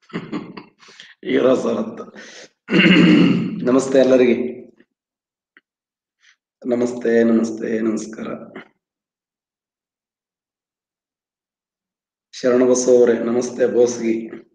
Hero sir ಅಂತ ನಮಸ್ತೆ ಎಲ್ಲರಿಗೆ ನಮಸ್ತೆ ನಮಸ್ತೆ ನಮಸ್ಕಾರ ಶರಣಬಸವ ಅವರೇ ನಮಸ್ತೆ ಬೋಸ್ಗಿ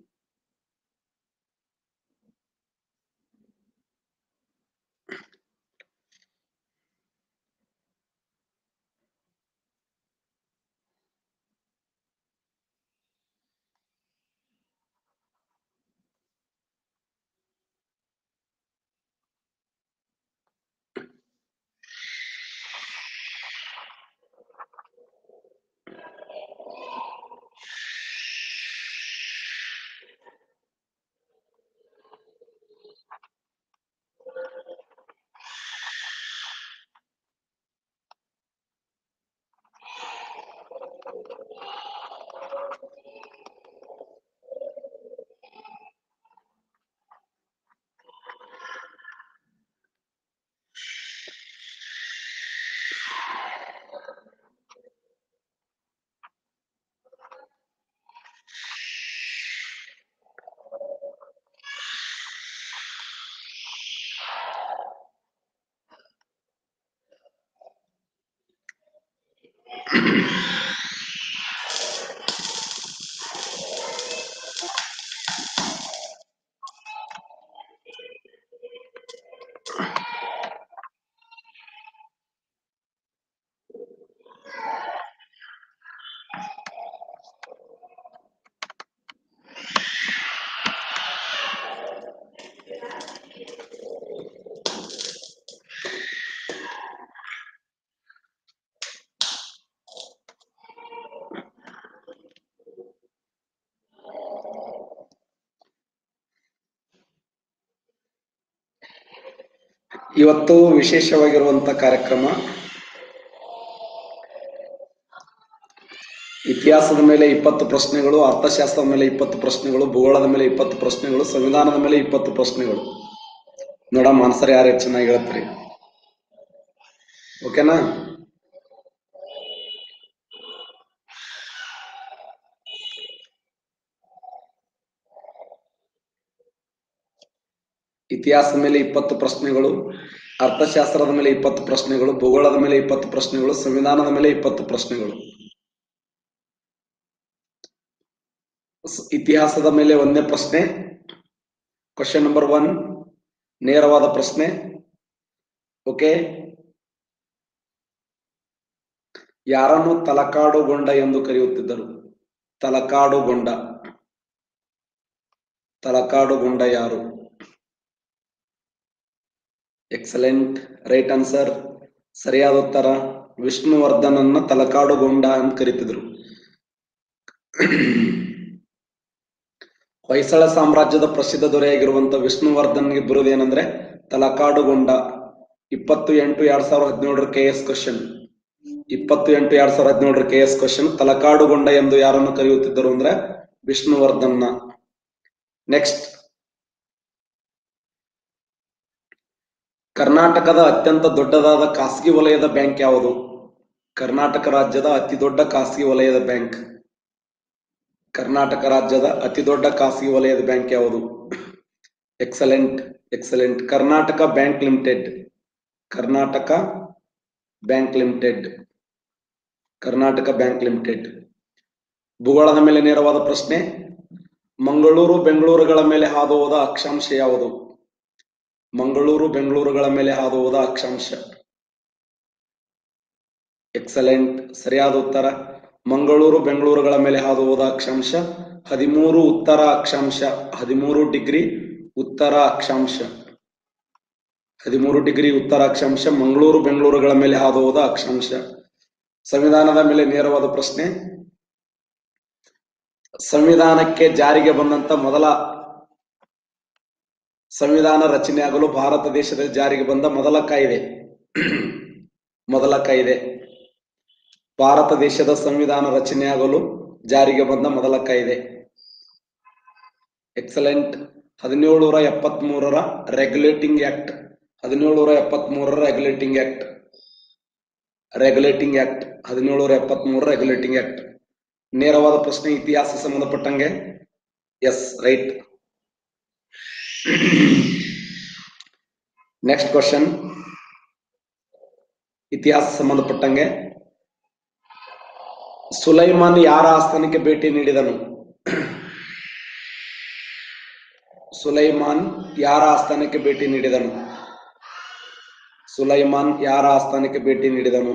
ಇವತ್ತು ವಿಶೇಷವಾಗಿರುವಂತ ಕಾರ್ಯಕ್ರಮ ಇತಿಹಾಸದ ಮೇಲೆ ಇಪ್ಪತ್ತು ಪ್ರಶ್ನೆಗಳು ಅರ್ಥಶಾಸ್ತ್ರದ ಮೇಲೆ ಇಪ್ಪತ್ತು ಪ್ರಶ್ನೆಗಳು ಭೂಗೋಳದ ಮೇಲೆ ಇಪ್ಪತ್ತು ಪ್ರಶ್ನೆಗಳು ಸಂವಿಧಾನದ ಮೇಲೆ ಇಪ್ಪತ್ತು ಪ್ರಶ್ನೆಗಳು ನೋಡ ಮಾನ್ಸರ್ ಯಾರು ಚೆನ್ನಾಗಿ ಹೇಳ್ತೀರಿ ಓಕೆನಾ ಇತಿಹಾಸದ ಮೇಲೆ ಇಪ್ಪತ್ತು ಪ್ರಶ್ನೆಗಳು ಅರ್ಥಶಾಸ್ತ್ರದ ಮೇಲೆ ಇಪ್ಪತ್ತು ಪ್ರಶ್ನೆಗಳು ಭೂಗೋಳದ ಮೇಲೆ ಇಪ್ಪತ್ತು ಪ್ರಶ್ನೆಗಳು ಸಂವಿಧಾನದ ಮೇಲೆ ಇಪ್ಪತ್ತು ಪ್ರಶ್ನೆಗಳು ಸ್- ಇತಿಹಾಸದ ಮೇಲೆ ಒಂದನೇ ಪ್ರಶ್ನೆ ಕ್ವಶನ್ ನಂಬರ್ ಒನ್ ನೇರವಾದ ಪ್ರಶ್ನೆ ಓಕೆ ಯಾರನ್ನು ತಲಕಾಡುಗೊಂಡ ಎಂದು ಕರೆಯುತ್ತಿದ್ದರು ತಲಕಾಡುಗೊಂಡ ತಲಕಾಡುಗೊಂಡ ಯಾರು ಎಕ್ಸಲೆಂಟ್ ರೈಟ್ ಆನ್ಸರ್ ಸರಿಯಾದ ಉತ್ತರ ವಿಷ್ಣುವರ್ಧನನ್ನ ತಲಕಾಡುಗೊಂಡ ಅಂತ ಕರೀತಿದ್ರು ಹೊಯ್ಸಳ ಸಾಮ್ರಾಜ್ಯದ ಪ್ರಸಿದ್ಧ ದೊರೆಯಾಗಿರುವಂತ ವಿಷ್ಣುವರ್ಧನ್ಗೆ ಬಿರುದೇನಂದ್ರೆ ತಲಕಾಡುಗೊಂಡ ಇಪ್ಪತ್ತು ಎಂಟು ಎರಡ್ ಸಾವಿರದ ಹದಿನೇಳರ ಕೆ ಎಸ್ ಕ್ವಶನ್ ಇಪ್ಪತ್ತು ಎಂಟು ಎರಡ್ ಸಾವಿರದ ಹದಿನೇಳರ ಕೆ ಎಸ್ ಕ್ವಶನ್ ತಲಕಾಡುಗೊಂಡ ಎಂದು ಯಾರನ್ನು ಕರೆಯುತ್ತಿದ್ದರು ಅಂದ್ರೆ ವಿಷ್ಣುವರ್ಧನ್ನ ನೆಕ್ಸ್ಟ್ ಕರ್ನಾಟಕದ ಅತ್ಯಂತ ದೊಡ್ಡದಾದ ಖಾಸಗಿ ವಲಯದ ಬ್ಯಾಂಕ್ ಯಾವುದು ಕರ್ನಾಟಕ ರಾಜ್ಯದ ಅತಿ ದೊಡ್ಡ ಖಾಸಗಿ ವಲಯದ ಬ್ಯಾಂಕ್ ಕರ್ನಾಟಕ ರಾಜ್ಯದ ಅತಿ ದೊಡ್ಡ ಖಾಸಗಿ ವಲಯದ ಬ್ಯಾಂಕ್ ಯಾವುದು excellent excellent Karnataka bank limited Karnataka bank limited Karnataka bank limited ಭೂಗೋಳದ ಮೇಲೆ ನೇರವಾದ ಪ್ರಶ್ನೆ ಮಂಗಳೂರು ಬೆಂಗಳೂರುಗಳ ಮೇಲೆ ಹಾದು ಹೋದ ಅಕ್ಷಾಂಶ ಯಾವುದು ಮಂಗಳೂರು ಬೆಂಗಳೂರುಗಳ ಮೇಲೆ ಹಾದು ಹೋದ ಅಕ್ಷಾಂಶ ಎಕ್ಸಲೆಂಟ್ ಸರಿಯಾದ ಉತ್ತರ ಮಂಗಳೂರು ಬೆಂಗಳೂರುಗಳ ಮೇಲೆ ಹಾದು ಹೋದ ಅಕ್ಷಾಂಶ ಹದಿಮೂರು ಉತ್ತರ ಅಕ್ಷಾಂಶ ಹದಿಮೂರು ಡಿಗ್ರಿ ಉತ್ತರ ಅಕ್ಷಾಂಶ ಹದಿಮೂರು ಡಿಗ್ರಿ ಉತ್ತರ ಅಕ್ಷಾಂಶ ಮಂಗಳೂರು ಬೆಂಗಳೂರುಗಳ ಮೇಲೆ ಹಾದು ಹೋದ ಅಕ್ಷಾಂಶ ಸಂವಿಧಾನದ ಮೇಲೆ ನೇರವಾದ ಪ್ರಶ್ನೆ ಸಂವಿಧಾನಕ್ಕೆ ಜಾರಿಗೆ ಬಂದಂತ ಮೊದಲ ಸಂವಿಧಾನ ರಚನೆಯಾಗಲು ಭಾರತ ದೇಶದ ಜಾರಿಗೆ ಬಂದ ಮೊದಲ ಕಾಯ್ದೆ ಮೊದಲ ಕಾಯ್ದೆ ಭಾರತ ದೇಶದ ಸಂವಿಧಾನ ರಚನೆಯಾಗಲು ಜಾರಿಗೆ ಬಂದ ಮೊದಲ ಕಾಯ್ದೆ ಎಕ್ಸಲೆಂಟ್ ಹದಿನೇಳುನೂರ ಎಪ್ಪತ್ತ್ ಮೂರರ ರೆಗ್ಯುಲೇಟಿಂಗ್ ಆಕ್ಟ್ ಹದಿನೇಳುನೂರ ಎಪ್ಪತ್ತ್ ಮೂರರ ರೆಗ್ಯುಲೇಟಿಂಗ್ ಆಕ್ಟ್ ರೆಗ್ಯುಲೇಟಿಂಗ್ ಆಕ್ಟ್ ಹದಿನೇಳುನೂರ ಎಪ್ಪತ್ತ್ ಮೂರರ ರೆಗ್ಯುಲೇಟಿಂಗ್ ಆಕ್ಟ್ ನೇರವಾದ ಪ್ರಶ್ನೆ ಇತಿಹಾಸ ಸಂಬಂಧಪಟ್ಟಂಗೆ ಎಸ್ ರೈಟ್ ನೆಕ್ಸ್ಟ್ ಕ್ವಶನ್ ಇತಿಹಾಸ ಸಂಬಂಧಪಟ್ಟಂಗೆ ಸುಲೈಮಾನ್ ಯಾರ ಆಸ್ಥಾನಕ್ಕೆ ಭೇಟಿ ನೀಡಿದನು ಸುಲೈಮಾನ್ ಯಾರ ಆಸ್ಥಾನಕ್ಕೆ ಭೇಟಿ ನೀಡಿದನು ಸುಲೈಮಾನ್ ಯಾರ ಆಸ್ಥಾನಕ್ಕೆ ಭೇಟಿ ನೀಡಿದನು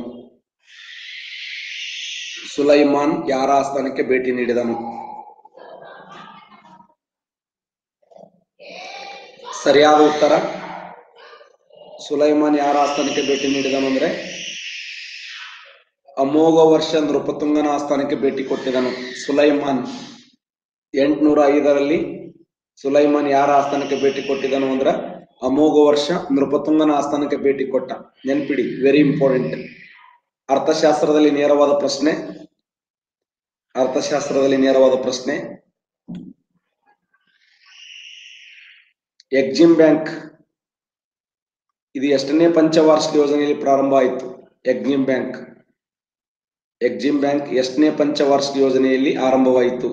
ಸುಲೈಮಾನ್ ಯಾರ ಆಸ್ಥಾನಕ್ಕೆ ಭೇಟಿ ನೀಡಿದನು ಸರಿಯಾದ ಉತ್ತರ ಸುಲೈಮಾನ್ ಯಾರ ಆಸ್ಥಾನಕ್ಕೆ ಭೇಟಿ ನೀಡಿದನು ಅಂದ್ರೆ ಅಮೋಘ ವರ್ಷ ನೃಪತುಂಗನ ಆಸ್ಥಾನಕ್ಕೆ ಭೇಟಿ ಕೊಟ್ಟಿದನು ಸುಲೈಮಾನ್ ಎಂಟುನೂರ ಐದರಲ್ಲಿ ಸುಲೈಮಾನ್ ಯಾರ ಆಸ್ಥಾನಕ್ಕೆ ಭೇಟಿ ಕೊಟ್ಟಿದನು ಅಂದ್ರ ಅಮೋಘ ವರ್ಷ ನೃಪತುಂಗನ ಆಸ್ಥಾನಕ್ಕೆ ಭೇಟಿ ಕೊಟ್ಟ ನೆನ್ಪಿಡಿ ವೆರಿ ಇಂಪಾರ್ಟೆಂಟ್ ಅರ್ಥಶಾಸ್ತ್ರದಲ್ಲಿ ನೇರವಾದ ಪ್ರಶ್ನೆ ಅರ್ಥಶಾಸ್ತ್ರದಲ್ಲಿ ನೇರವಾದ ಪ್ರಶ್ನೆ ಎಕ್ಸಿಮ್ ಬ್ಯಾಂಕ್ ಇದು ಎಷ್ಟನೇ ಪಂಚವಾರ್ಷಿಕ ಯೋಜನೆಯಲ್ಲಿ ಪ್ರಾರಂಭ ಆಯಿತು ಎಕ್ಸಿಮ್ ಬ್ಯಾಂಕ್ ಎಕ್ಸಿಮ್ ಬ್ಯಾಂಕ್ ಎಷ್ಟನೇ ಪಂಚವಾರ್ಷಿಕ ಯೋಜನೆಯಲ್ಲಿ ಆರಂಭವಾಯಿತು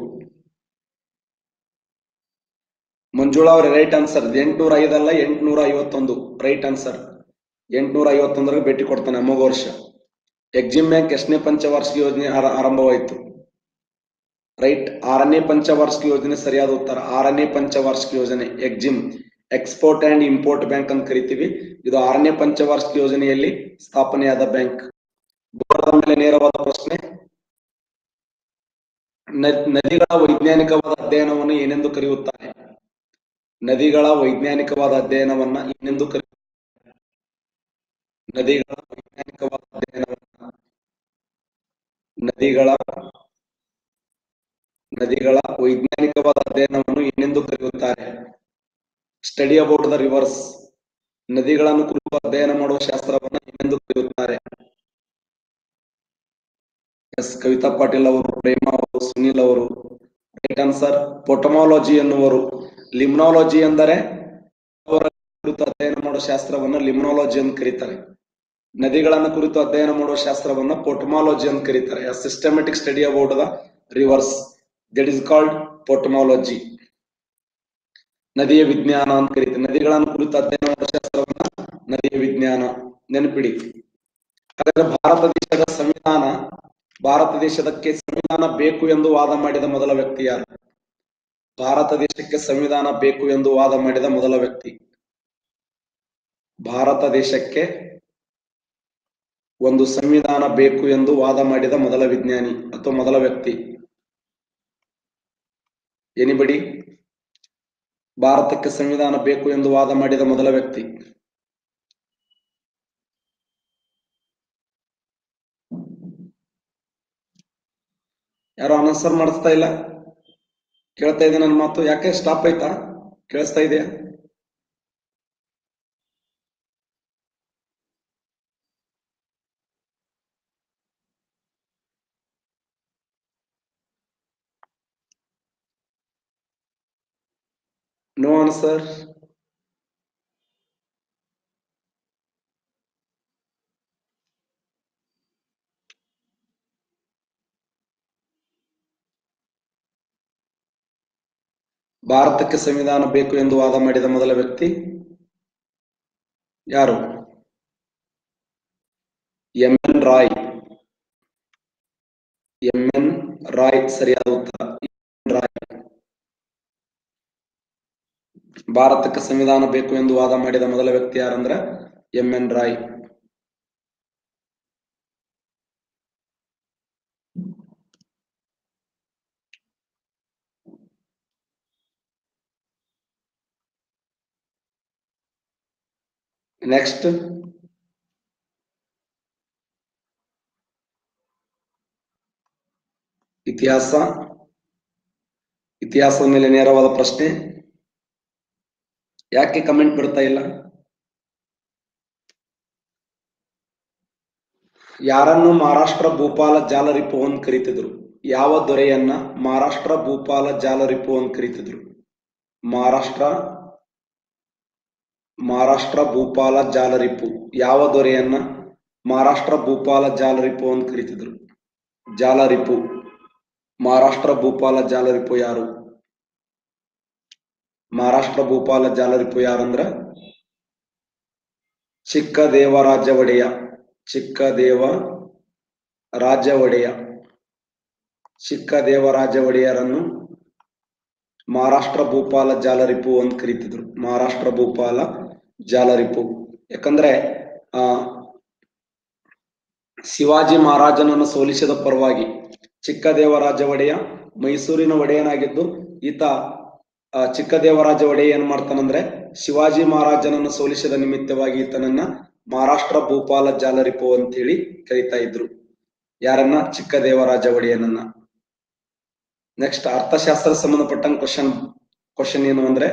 ಮಂಜುಳಾ ಅವರ ರೈಟ್ ಆನ್ಸರ್ ಎಂಟುನೂರ ಐದಲ್ಲ ಎಂಟುನೂರ ಐವತ್ತೊಂದು ರೈಟ್ ಆನ್ಸರ್ ಎಂಟುನೂರ ಐವತ್ತೊಂದರಿಗೆ ಭೇಟಿ ಕೊಡ್ತಾನೆ ಅಮೋಘ ವರ್ಷ ಎಕ್ಸಿಮ್ ಬ್ಯಾಂಕ್ ಎಷ್ಟನೇ ಪಂಚವಾರ್ಷಿಕ ಯೋಜನೆ ಆರ- ಆರಂಭವಾಯಿತು ರೈಟ್ ಆರನೇ ಪಂಚವಾರ್ಷಿಕ ಯೋಜನೆ ಸರಿಯಾದ ಉತ್ತರ ಆರನೇ ಪಂಚವಾರ್ಷಿಕ ಯೋಜನೆ EXIM export and import bank ಅಂತ ಕರಿತೀವಿ ಇದು ಆರನೇ ಪಂಚವಾರ್ಷಿಕ ಯೋಜನೆಯಲ್ಲಿ ಸ್ಥಾಪನೆಯಾದ ಬ್ಯಾಂಕ್ ಬೋರ್ಡ್ ಮೇಲೆ ನೇರವಾದ ಪ್ರಶ್ನೆ ನ- ನದಿಗಳ ವೈಜ್ಞಾನಿಕವಾದ ಅಧ್ಯಯನವನ್ನು ಏನೆಂದು ಕರೆಯುತ್ತಾರೆ ನದಿಗಳ ವೈಜ್ಞಾನಿಕವಾದ ಅಧ್ಯಯನವನ್ನ ಏನೆಂದು ಕರೆಯುತ್ತಾರೆ ನದಿಗಳ ವೈಜ್ಞಾನಿಕವಾದ ಅಧ್ಯಯನವನ್ನ ನದಿಗಳ ನದಿಗಳ ವೈಜ್ಞಾನಿಕವಾದ ಅಧ್ಯಯನವನ್ನು ಏನೆಂದು ಕರೆಯುತ್ತಾರೆ ಸ್ಟಡಿ ಅಬೌಟ್ ದ ರಿವರ್ಸ್ ನದಿಗಳನ್ನು ಕುರಿತು ಅಧ್ಯಯನ ಮಾಡುವ ಶಾಸ್ತ್ರವನ್ನು ಏನೆಂದು ಕರೆಯುತ್ತಾರೆ ಎಸ್ ಕವಿತಾ ಪಾಟೀಲ್ ಅವರು ಪ್ರೇಮ ಅವರು ಸುನಿಲ್ ಅವರು ರೈಟ್ ಆನ್ಸರ್ ಪೊಟಮಾಲಜಿ ಎನ್ನುವರು ಲಿಮ್ನಾಲಜಿ ಎಂದರೆ ಅವರ ಕುರಿತು ಅಧ್ಯಯನ ಮಾಡುವ ಶಾಸ್ತ್ರವನ್ನ ಲಿಮ್ನಾಲಜಿ ಅಂತ ಕರೀತಾರೆ ನದಿಗಳನ್ನು ಕುರಿತು ಅಧ್ಯಯನ ಮಾಡುವ ಶಾಸ್ತ್ರವನ್ನ ಪೊಟಮಾಲಜಿ ಅಂತ ಕರೀತಾರೆ systematic study about the rivers that is called potamology ನದಿಯ ವಿಜ್ಞಾನ ಅಂತ ಕರೀತಾರೆ ನದಿಗಳನ್ನು ಕುರಿತು ಅಧ್ಯಯನ ಮಾಡುವ ಶಾಸ್ತ್ರವನ್ನ ನದಿಯ ವಿಜ್ಞಾನ ನೆನಪಿಡಿ ಹಾಗಾದ್ರೆ ಭಾರತ ದೇಶದ ಸಂವಿಧಾನ ಭಾರತ ದೇಶದಕ್ಕೆ ಸಂವಿಧಾನ ಬೇಕು ಎಂದು ವಾದ ಮಾಡಿದ ಮೊದಲ ವ್ಯಕ್ತಿ ಯಾರು ಭಾರತ ದೇಶಕ್ಕೆ ಸಂವಿಧಾನ ಬೇಕು ಎಂದು ವಾದ ಮಾಡಿದ ಮೊದಲ ವ್ಯಕ್ತಿ ಭಾರತ ದೇಶಕ್ಕೆ ಒಂದು ಸಂವಿಧಾನ ಬೇಕು ಎಂದು ವಾದ ಮಾಡಿದ ಮೊದಲ ವಿಜ್ಞಾನಿ ಅಥವಾ ಮೊದಲ ವ್ಯಕ್ತಿ ಎನಿಬಡಿ ಭಾರತಕ್ಕೆ ಸಂವಿಧಾನ ಬೇಕು ಎಂದು ವಾದ ಮಾಡಿದ ಮೊದಲ ವ್ಯಕ್ತಿ ಯಾರು ಆನ್ಸರ್ ಮಾಡಿಸ್ತಾ ಇಲ್ಲ ಕೇಳ್ತಾ ಇದೆ ನನ್ನ ಮಾತು ಯಾಕೆ ಸ್ಟಾಪ್ ಆಯ್ತಾ ಕೇಳಿಸ್ತಾ ಇದೆಯಾ ನೋ ಆನ್ಸರ್ ಭಾರತಕ್ಕೆ ಸಂವಿಧಾನ ಬೇಕು ಎಂದು ವಾದ ಮಾಡಿದ ಮೊದಲ ವ್ಯಕ್ತಿ ಯಾರು M N Roy M N Roy ಸರಿಯಾದ ಉತ್ತರ ಎಂ.ಎನ್. ರಾಯ್ ಭಾರತಕ್ಕೆ ಸಂವಿಧಾನ ಬೇಕು ಎಂದು ವಾದ ಮಾಡಿದ ಮೊದಲ ವ್ಯಕ್ತಿ ಯಾರಂದ್ರ ಎಂ ಎನ್ ರಾಯ್ ನೆಕ್ಸ್ಟ್ ಇತಿಹಾಸ ಇತಿಹಾಸದ ಮೇಲೆ ನೇರವಾದ ಪ್ರಶ್ನೆ ಯಾಕೆ ಕಮೆಂಟ್ ಬರ್ತಾ ಇಲ್ಲ ಯಾರನ್ನು ಮಹಾರಾಷ್ಟ್ರ ಭೂಪಾಲ ಜಾಲರಿಪು ಅಂತ ಕರೀತಿದ್ರು ಯಾವ ದೊರೆಯನ್ನ ಮಹಾರಾಷ್ಟ್ರ ಭೂಪಾಲ ಜಾಲರಿಪು ಅಂತ ಕರೀತಿದ್ರು ಮಹಾರಾಷ್ಟ್ರ ಮಹಾರಾಷ್ಟ್ರ ಭೂಪಾಲ ಜಾಲರಿಪು ಯಾವ ದೊರೆಯನ್ನ ಮಹಾರಾಷ್ಟ್ರ ಭೂಪಾಲ ಜಾಲರಿಪು ಅಂತ ಕರೀತಿದ್ರು ಜಾಲರಿಪು ಮಹಾರಾಷ್ಟ್ರ ಭೂಪಾಲ ಜಾಲರಿಪು ಯಾರು ಮಹಾರಾಷ್ಟ್ರ ಭೂಪಾಲ ಜಾಲರಿಪು ಯಾರಂದ್ರ ಚಿಕ್ಕ ದೇವರಾಜ ಒಡೆಯ ಚಿಕ್ಕ ದೇವ ರಾಜ ಒಡೆಯ ಚಿಕ್ಕ ದೇವರಾಜ ಒಡೆಯರನ್ನು ಮಹಾರಾಷ್ಟ್ರ ಭೂಪಾಲ ಜಾಲರಿಪು ಅಂತ ಕರೀತಿದ್ರು ಮಹಾರಾಷ್ಟ್ರ ಭೂಪಾಲ ಜಾಲರಿಪು ಯಾಕಂದ್ರೆ ಆ ಶಿವಾಜಿ ಮಹಾರಾಜನನ್ನು ಸೋಲಿಸಿದ ಪರವಾಗಿ ಚಿಕ್ಕ ದೇವರಾಜ ಒಡೆಯ ಮೈಸೂರಿನ ಒಡೆಯನಾಗಿದ್ದು ಈತ ಆ, ಚಿಕ್ಕ ದೇವರಾಜ ಒಡೆಯ ಏನ್ ಮಾಡ್ತಾನಂದ್ರೆ ಶಿವಾಜಿ ಮಹಾರಾಜನನ್ನು ಸೋಲಿಸಿದ ನಿಮಿತ್ತವಾಗಿ ಈತನನ್ನ ಮಹಾರಾಷ್ಟ್ರ ಭೂಪಾಲ ಜಾಲರಿಪು ಅಂತ ಹೇಳಿ ಕರೀತಾ ಇದ್ರು ಯಾರನ್ನ ಚಿಕ್ಕ ದೇವರಾಜ ಒಡೆಯನನ್ನ ನೆಕ್ಸ್ಟ್ ಅರ್ಥಶಾಸ್ತ್ರ ಸಂಬಂಧಪಟ್ಟಂಗ ಕ್ವಶನ್ ಕ್ವಶನ್ ಏನು ಅಂದ್ರೆ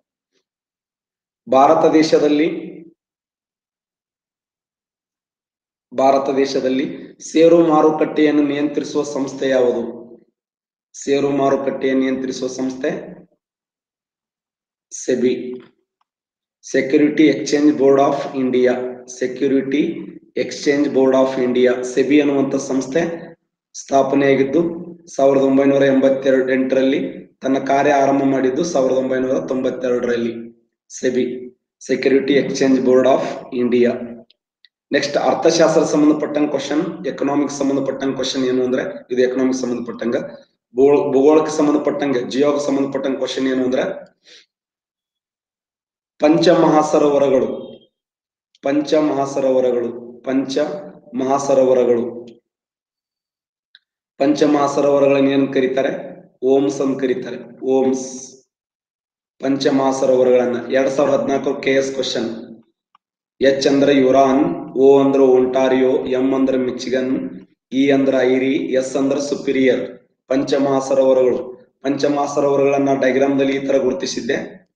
ಭಾರತ ದೇಶದಲ್ಲಿ ಭಾರತ ದೇಶದಲ್ಲಿ ಷೇರು ಮಾರುಕಟ್ಟೆಯನ್ನು ನಿಯಂತ್ರಿಸುವ ಸಂಸ್ಥೆ ಯಾವುದು ಷೇರು ಮಾರುಕಟ್ಟೆಯನ್ನು ನಿಯಂತ್ರಿಸುವ ಸಂಸ್ಥೆ SEBI security exchange board of India security exchange board of India SEBI ಅನ್ನುವಂತ ಸಂಸ್ಥೆ ಸ್ಥಾಪನೆಯಾಗಿದ್ದು ಸಾವಿರದ ಒಂಬೈನೂರ ಎಂಬತ್ತೆರಡು ಎಂಟರಲ್ಲಿ ತನ್ನ ಕಾರ್ಯ ಆರಂಭ ಮಾಡಿದ್ದು ಸಾವಿರದ ಒಂಬೈನೂರ ತೊಂಬತ್ತೆರಡರಲ್ಲಿ SEBI security exchange board of India next ಅರ್ಥಶಾಸ್ತ್ರ ಸಂಬಂಧಪಟ್ಟಂಗ ಕ್ವಶನ್ ಎಕನಾಮಿಕ್ಸ್ ಸಂಬಂಧಪಟ್ಟಂಗ ಕ್ವಶನ್ ಏನು ಅಂದ್ರೆ ಇದು ಎಕನಾಮಿಕ್ಸ್ ಸಂಬಂಧಪಟ್ಟಂಗ ಭೂಗೋಳ ಭೂಗೋಳಕ್ಕೆ ಸಂಬಂಧಪಟ್ಟಂಗೆ ಜಿಯೋಗೆ ಸಂಬಂಧಪಟ್ಟಂಗ ಕ್ವಶನ್ ಏನು ಅಂದ್ರೆ ಪಂಚ ಮಹಾಸರೋವರಗಳು ಪಂಚ ಮಹಾಸರೋವರಗಳು ಪಂಚ ಮಹಾಸರೋವರಗಳು ಪಂಚ ಮಹಾಸರೋವರಗಳನ್ನ ಏನ್ ಕರೀತಾರೆ ಓಮ್ಸ್ ಅಂತ ಕರೀತಾರೆ ಓಮ್ಸ್ ಪಂಚ ಮಹಾಸರೋವರಗಳನ್ನ ಎರಡ್ ಸಾವಿರದ ಹದಿನಾಲ್ಕು ಕೆ ಎಸ್ ಕ್ವಶನ್ ಎಚ್ ಅಂದ್ರೆ ಯುರಾನ್ ಓ ಅಂದ್ರೆ ಒಂಟಾರಿಯೋ ಎಂ ಅಂದ್ರೆ ಮಿಚಿಗನ್ ಇ ಅಂದ್ರೆ ಐರಿ ಎಸ್ ಅಂದ್ರೆ ಸುಪೀರಿಯರ್ ಪಂಚ ಮಹಾಸರೋವರಗಳು ಪಂಚ ಮಹಾಸರೋವರಗಳನ್ನ ಡೈಗ್ರಾಮ್ ದಲ್ಲಿ ಈ ತರ ಗುರುತಿಸಿದ್ದೆ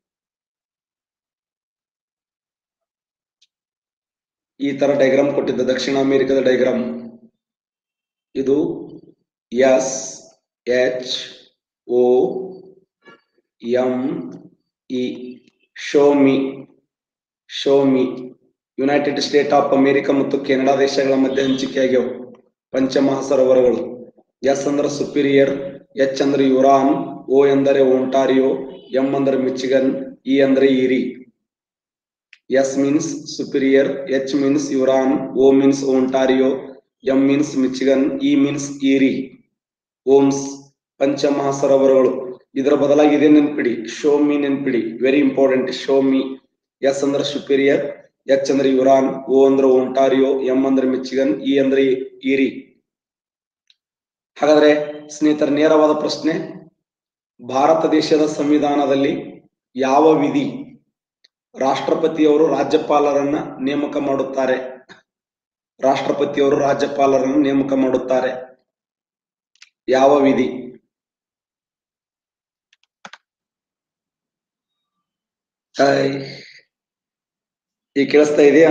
ಈ ತರ ಡೈಗ್ರಾಮ್ ಕೊಟ್ಟಿದ್ದ ದಕ್ಷಿಣ ಅಮೆರಿಕದ ಡೈಗ್ರಾಮ್ ಇದು S H O M E show me show me United State of America ಮತ್ತು ಕೆನಡಾ ದೇಶಗಳ ಮಧ್ಯೆ ಹಂಚಿಕೆಯಾಗ್ಯವು ಪಂಚಮಹಾಸರೋವರಗಳು ಎಸ್ ಅಂದ್ರೆ ಸುಪೀರಿಯರ್ ಎಚ್ ಅಂದ್ರೆ ಯುರಾನ್ ಓ ಎಂದರೆ ಒಂಟಾರಿಯೋ ಎಂ ಅಂದ್ರೆ ಮಿಚಿಗನ್ ಇ ಅಂದ್ರೆ Erie S means superior H means Huron O means Ontario M means Michigan E means Erie homes ಪಂಚಮಹಾಸರೋವರಗಳು ಇದರ ಬದಲಾಗಿ ಇದೇ ನೆನ್ಪಿಡಿ ಶೋ ಮೀ ನೆನ್ಪಿಡಿ very important show me S ಅಂದ್ರೆ ಸುಪೀರಿಯರ್ ಎಚ್ ಅಂದ್ರೆ ಯುರಾನ್ ಓ ಅಂದ್ರೆ ಒಂಟಾರಿಯೋ ಎಂ ಅಂದ್ರೆ ಮಿಚಿಗನ್ ಇ ಅಂದ್ರೆ ಈರಿ ಹಾಗಾದ್ರೆ ಸ್ನೇಹಿತರ ನೇರವಾದ ಪ್ರಶ್ನೆ ಭಾರತ ದೇಶದ ಸಂವಿಧಾನದಲ್ಲಿ ಯಾವ ವಿಧಿ ರಾಷ್ಟ್ರಪತಿಯವರು ರಾಜ್ಯಪಾಲರನ್ನ ನೇಮಕ ಮಾಡುತ್ತಾರೆ ರಾಷ್ಟ್ರಪತಿಯವರು ರಾಜ್ಯಪಾಲರನ್ನು ನೇಮಕ ಮಾಡುತ್ತಾರೆ ಯಾವ ವಿಧಿ ಹಾಯ್ ಈ ಕೇಳಿಸ್ತಾ ಇದೆಯಾ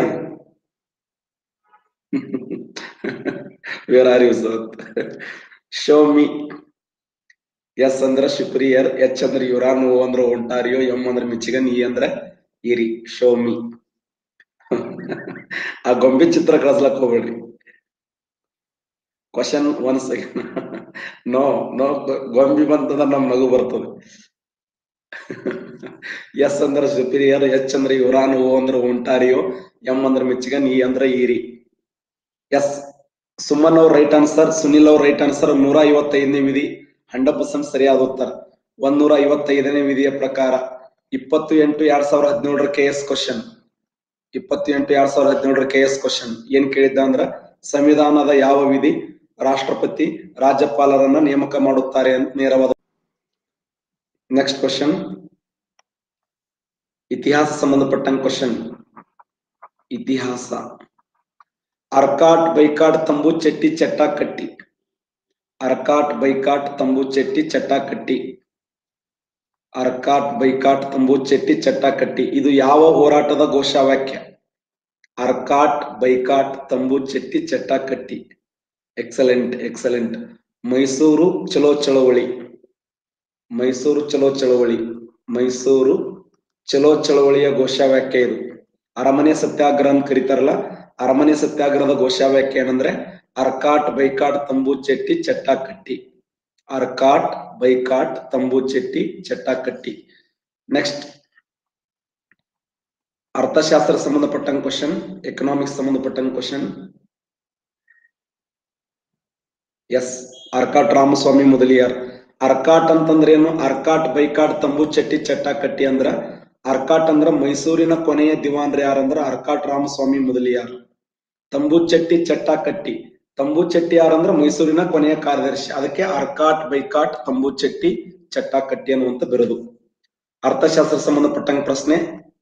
where are you show me S ಅಂದ್ರೆ ಸುಪ್ರಿಯರ್ ಎಚ್ ಅಂದ್ರೆ ಯುರಾನ್ ಓ ಅಂದ್ರೆ ಒಂಟಾರಿಯೋ ಎಂ ಅಂದ್ರೆ ಮಿಚಿಗನ್ ಇ ಅಂದ್ರೆ ಇರಿ ಶೋ ಮಿ ಆ ಗೊಂಬೆ ಚಿತ್ರ ಕಳಿಸ್ಲಕ್ ಹೋಗ್ಬೇಡ್ರಿ question one second no no ಗೊಂಬಿ ಬಂತಂದ್ರೆ ನಮ್ ನಗು ಬರ್ತದೆ ಎಸ್ ಅಂದ್ರೆ ಸುಪೀರಿಯರ್ ಎಚ್ ಅಂದ್ರೆ ಯುರಾನ್ ಓ ಅಂದ್ರೆ ಒಂಟಾರಿಯೋ ಎಂ ಅಂದ್ರೆ ಮಿಚಿಗನ್ ಇ ಅಂದ್ರೆ ಈರಿ ಎಸ್ ಸುಮನ್ ಅವ್ರ ರೈಟ್ ಆನ್ಸರ್ ಸುನಿಲ್ ಅವ್ರ ರೈಟ್ ಆನ್ಸರ್ ನೂರ ಐವತ್ತೈದನೇ ವಿಧಿ ಹಂಡ್ರೆಡ್ ಪರ್ಸೆಂಟ್ ಸರಿಯಾದ ಉತ್ತರ ಒಂದೂರ ಐವತ್ತೈದನೇ ವಿಧಿಯ ಪ್ರಕಾರ ಇಪ್ಪತ್ತು ಎಂಟು ಎರಡ್ ಸಾವಿರದ ಹದಿನೇಳರ ಕೆ ಎಸ್ ಕ್ವಶನ್ ಇಪ್ಪತ್ತು ಎಂಟು ಎರಡ್ ಸಾವಿರದ ಹದಿನೇಳರ ಕೆ ಎಸ್ ಕ್ವಶನ್ ಏನ್ ಕೇಳಿದ್ದ ಅಂದ್ರ ಸಂವಿಧಾನದ ಯಾವ ವಿಧಿ ರಾಷ್ಟ್ರಪತಿ ರಾಜ್ಯಪಾಲರನ್ನ ನೇಮಕ ಮಾಡುತ್ತಾರೆ ಅಂತ ನೇರವಾದ ನೆಕ್ಸ್ಟ್ ಕ್ವಶನ್ ಇತಿಹಾಸ ಸಂಬಂಧಪಟ್ಟಂಗ ಕ್ವಶನ್ ಇತಿಹಾಸ ಅರ್ಕಾಟ್ ಬೈಕಾಟ್ ತಂಬು ಚೆಟ್ಟಿ ಚಟ್ಟ ಕಟ್ಟಿ ಅರ್ಕಾಟ್ ಬೈಕಾಟ್ ತಂಬು ಚೆಟ್ಟಿ ಚಟ್ಟ ಕಟ್ಟಿ ಅರ್ಕಾಟ್ ಬೈಕಾಟ್ ತಂಬು ಚೆಟ್ಟಿ ಚಟ್ಟ ಕಟ್ಟಿ ಇದು ಯಾವ ಹೋರಾಟದ ಘೋಷವಾಕ್ಯ ಅರ್ಕಾಟ್ ಬೈಕಾಟ್ ತಂಬು ಚೆಟ್ಟಿ ಚಟ್ಟ ಕಟ್ಟಿ ಎಕ್ಸಲೆಂಟ್ ಎಕ್ಸಲೆಂಟ್ ಮೈಸೂರು ಚಲೋ ಚಳವಳಿ ಮೈಸೂರು ಚಲೋ ಚಳವಳಿ ಮೈಸೂರು ಚಲೋ ಚಳವಳಿಯ ಘೋಷವಾಕ್ಯ ಇದು ಅರಮನೆ ಸತ್ಯಾಗ್ರಹ ಅಂತ ಕರೀತಾರಲ್ಲ ಅರಮನೆ ಸತ್ಯಾಗ್ರಹದ ಘೋಷವಾಕ್ಯ ಏನಂದ್ರೆ ಅರ್ಕಾಟ್ ಬೈಕಾಟ್ ತಂಬು ಚೆಟ್ಟಿ ಚಟ್ಟ ಕಟ್ಟಿ ಅರ್ಕಾಟ್ ಬೈಕಾಟ್ ತಂಬು ಚೆಟ್ಟಿ ಚಟ್ಟ ಕಟ್ಟಿ ನೆಕ್ಸ್ಟ್ ಅರ್ಥಶಾಸ್ತ್ರ ಸಂಬಂಧಪಟ್ಟಂಗ ಕ್ವಶನ್ ಎಕನಾಮಿಕ್ಸ್ ಸಂಬಂಧಪಟ್ಟಂಗ ಕ್ವಶನ್ ಎಸ್ ಅರ್ಕಾಟ್ ರಾಮಸ್ವಾಮಿ ಮೊದಲಿಯಾರ್ ಅರ್ಕಾಟ್ ಅಂತಂದ್ರೆ ಏನು ಅರ್ಕಾಟ್ ಬೈಕಾಟ್ ತಂಬು ಚಟ್ಟಿ ಚಟ್ಟ ಕಟ್ಟಿ ಅಂದ್ರ ಅರ್ಕಾಟ್ ಅಂದ್ರ ಮೈಸೂರಿನ ಕೊನೆಯ ದಿವಾನ್ರ ಯಾರಂದ್ರ ಅರ್ಕಾಟ್ ರಾಮಸ್ವಾಮಿ ಮೊದಲಿಯಾರ್ ತಂಬು ಚಟ್ಟಿ ಚಟ್ಟ ಕಟ್ಟಿ ತಂಬು ಚಟ್ಟಿ ಯಾರಂದ್ರ ಮೈಸೂರಿನ ಕೊನೆಯ ಕಾರ್ಯದರ್ಶಿ ಅದಕ್ಕೆ ಅರ್ಕಾಟ್ ಬೈಕಾಟ್ ತಂಬು ಚಟ್ಟಿ ಚಟ್ಟ ಕಟ್ಟಿ ಅನ್ನುವಂತ ಬಿರುದು ಅರ್ಥಶಾಸ್ತ್ರ ಸಂಬಂಧಪಟ್ಟಂಗ ಪ್ರಶ್ನೆ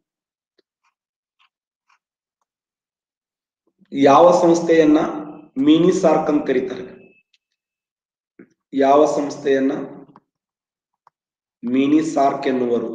ಯಾವ ಸಂಸ್ಥೆಯನ್ನ ಮಿನಿ ಸಾರ್ಕ್ ಅಂತ ಕರೀತಾರೆ ಯಾವ ಸಂಸ್ಥೆಯನ್ನ ಮಿನಿ ಸಾರ್ಕ್ ಎನ್ನುವರು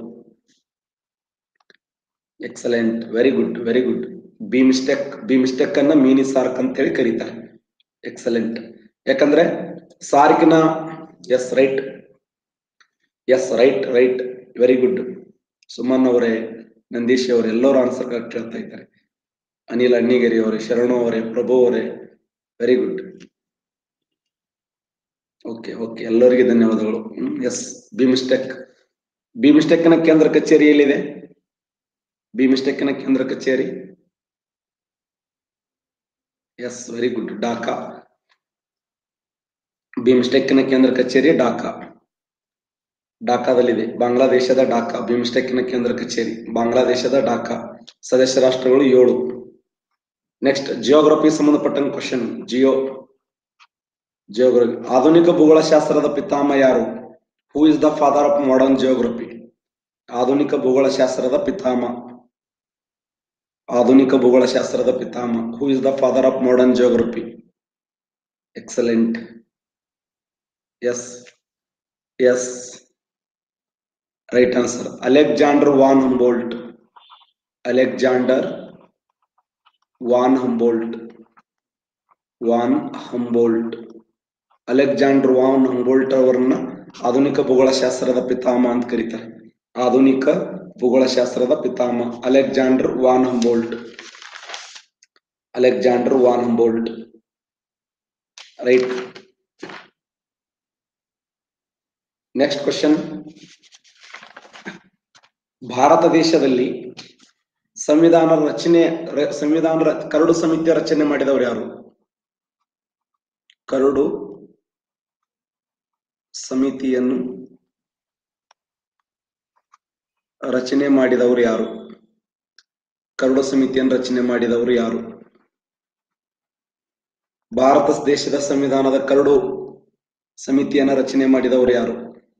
excellent very good very good BIMSTEC BIMSTEC ಅನ್ನ ಮಿನಿ ಸಾರ್ಕ್ ಅಂತ ಹೇಳಿ ಕರೀತಾರೆ ಎಕ್ಸಲೆಂಟ್ ಯಾಕಂದ್ರೆ ಸಾರ್ಕ್ನ yes right yes right right very good Suman ಅವರೇ ನಂದೀಶ್ ಅವರೇ ಎಲ್ಲರೂ ಆನ್ಸರ್ ಕರೆಕ್ಟ್ ಹೇಳ್ತಾ ಇದ್ದಾರೆ ಅನಿಲ್ ಅಣ್ಣಿಗೇರಿ ಅವರೇ ಶರಣು ಅವರೇ ಪ್ರಭು ಅವರೇ ವೆರಿ ಗುಡ್ ಓಕೆ ಓಕೆ ಎಲ್ಲರಿಗೆ ಧನ್ಯವಾದಗಳು ಎಸ್ ಬಿ ಮಿಸ್ಟೇಕ್ ಬಿ ಮಿಸ್ಟೇಕ್ನ ಕೇಂದ್ರ ಕಚೇರಿ ಎಲ್ಲಿದೆ ಬಿ ಮಿಸ್ಟೇಕ್ನ ಕೇಂದ್ರ ಕಚೇರಿ ಎಸ್ ವೆರಿ ಗುಡ್ ಡಾಕಾ ಬಿ ಮಿಸ್ಟೇಕ್ನ ಕೇಂದ್ರ ಕಚೇರಿ ಡಾಕಾ ಡಾಕಾದಲ್ಲಿದೆ ಬಾಂಗ್ಲಾದೇಶದ ಡಾಕಾ ಬಿ ಮಿಸ್ಟೇಕ್ನ ಕೇಂದ್ರ ಕಚೇರಿ ಬಾಂಗ್ಲಾದೇಶದ ಡಾಕಾ ಸದಸ್ಯ ರಾಷ್ಟ್ರಗಳು ಏಳು ನೆಕ್ಸ್ಟ್ ಜಿಯೋಗ್ರಫಿ ಸಂಬಂಧಪಟ್ಟಂಗ ಕ್ವಶನ್ ಜಿಯೋ ಜಿಯೋಗ್ರಫಿ ಆಧುನಿಕ ಭೂಗೋಳಶಾಸ್ತ್ರದ ಪಿತಾಮ ಯಾರು who is the father of modern geography ಆಧುನಿಕ ಭೂಗೋಳಶಾಸ್ತ್ರದ ಪಿತಾಮ ಆಧುನಿಕ ಭೂಗೋಳಶಾಸ್ತ್ರದ ಪಿತಾಮ who is the father of modern geography excellent yes yes right answer Alexander von Humboldt Alexander von Humboldt von Humboldt Alexander von Humboldt ಅವರನ್ನ ಆಧುನಿಕ ಭೂಗೋಳಶಾಸ್ತ್ರದ ಪಿತಾಮ ಅಂತ ಕರೀತಾರೆ ಆಧುನಿಕ ಭೂಗೋಳಶಾಸ್ತ್ರದ ಪಿತಾಮ Alexander von Humboldt Alexander von Humboldt right next question ಭಾರತ ದೇಶದಲ್ಲಿ ಸಂವಿಧಾನ ರಚನೆ ರ- ಸಂವಿಧಾನ ರ- ಕರಡು ಸಮಿತಿಯ ರಚನೆ ಮಾಡಿದವರು ಯಾರು ಕರಡು ಸಮಿತಿಯನ್ನು ರಚನೆ ಮಾಡಿದವರು ಯಾರು ಕರಡು ಸಮಿತಿಯನ್ನು ರಚನೆ ಮಾಡಿದವರು ಯಾರು ಭಾರತ ದೇಶದ ಸಂವಿಧಾನದ ಕರಡು ಸಮಿತಿಯನ್ನು ರಚನೆ ಮಾಡಿದವರು ಯಾರು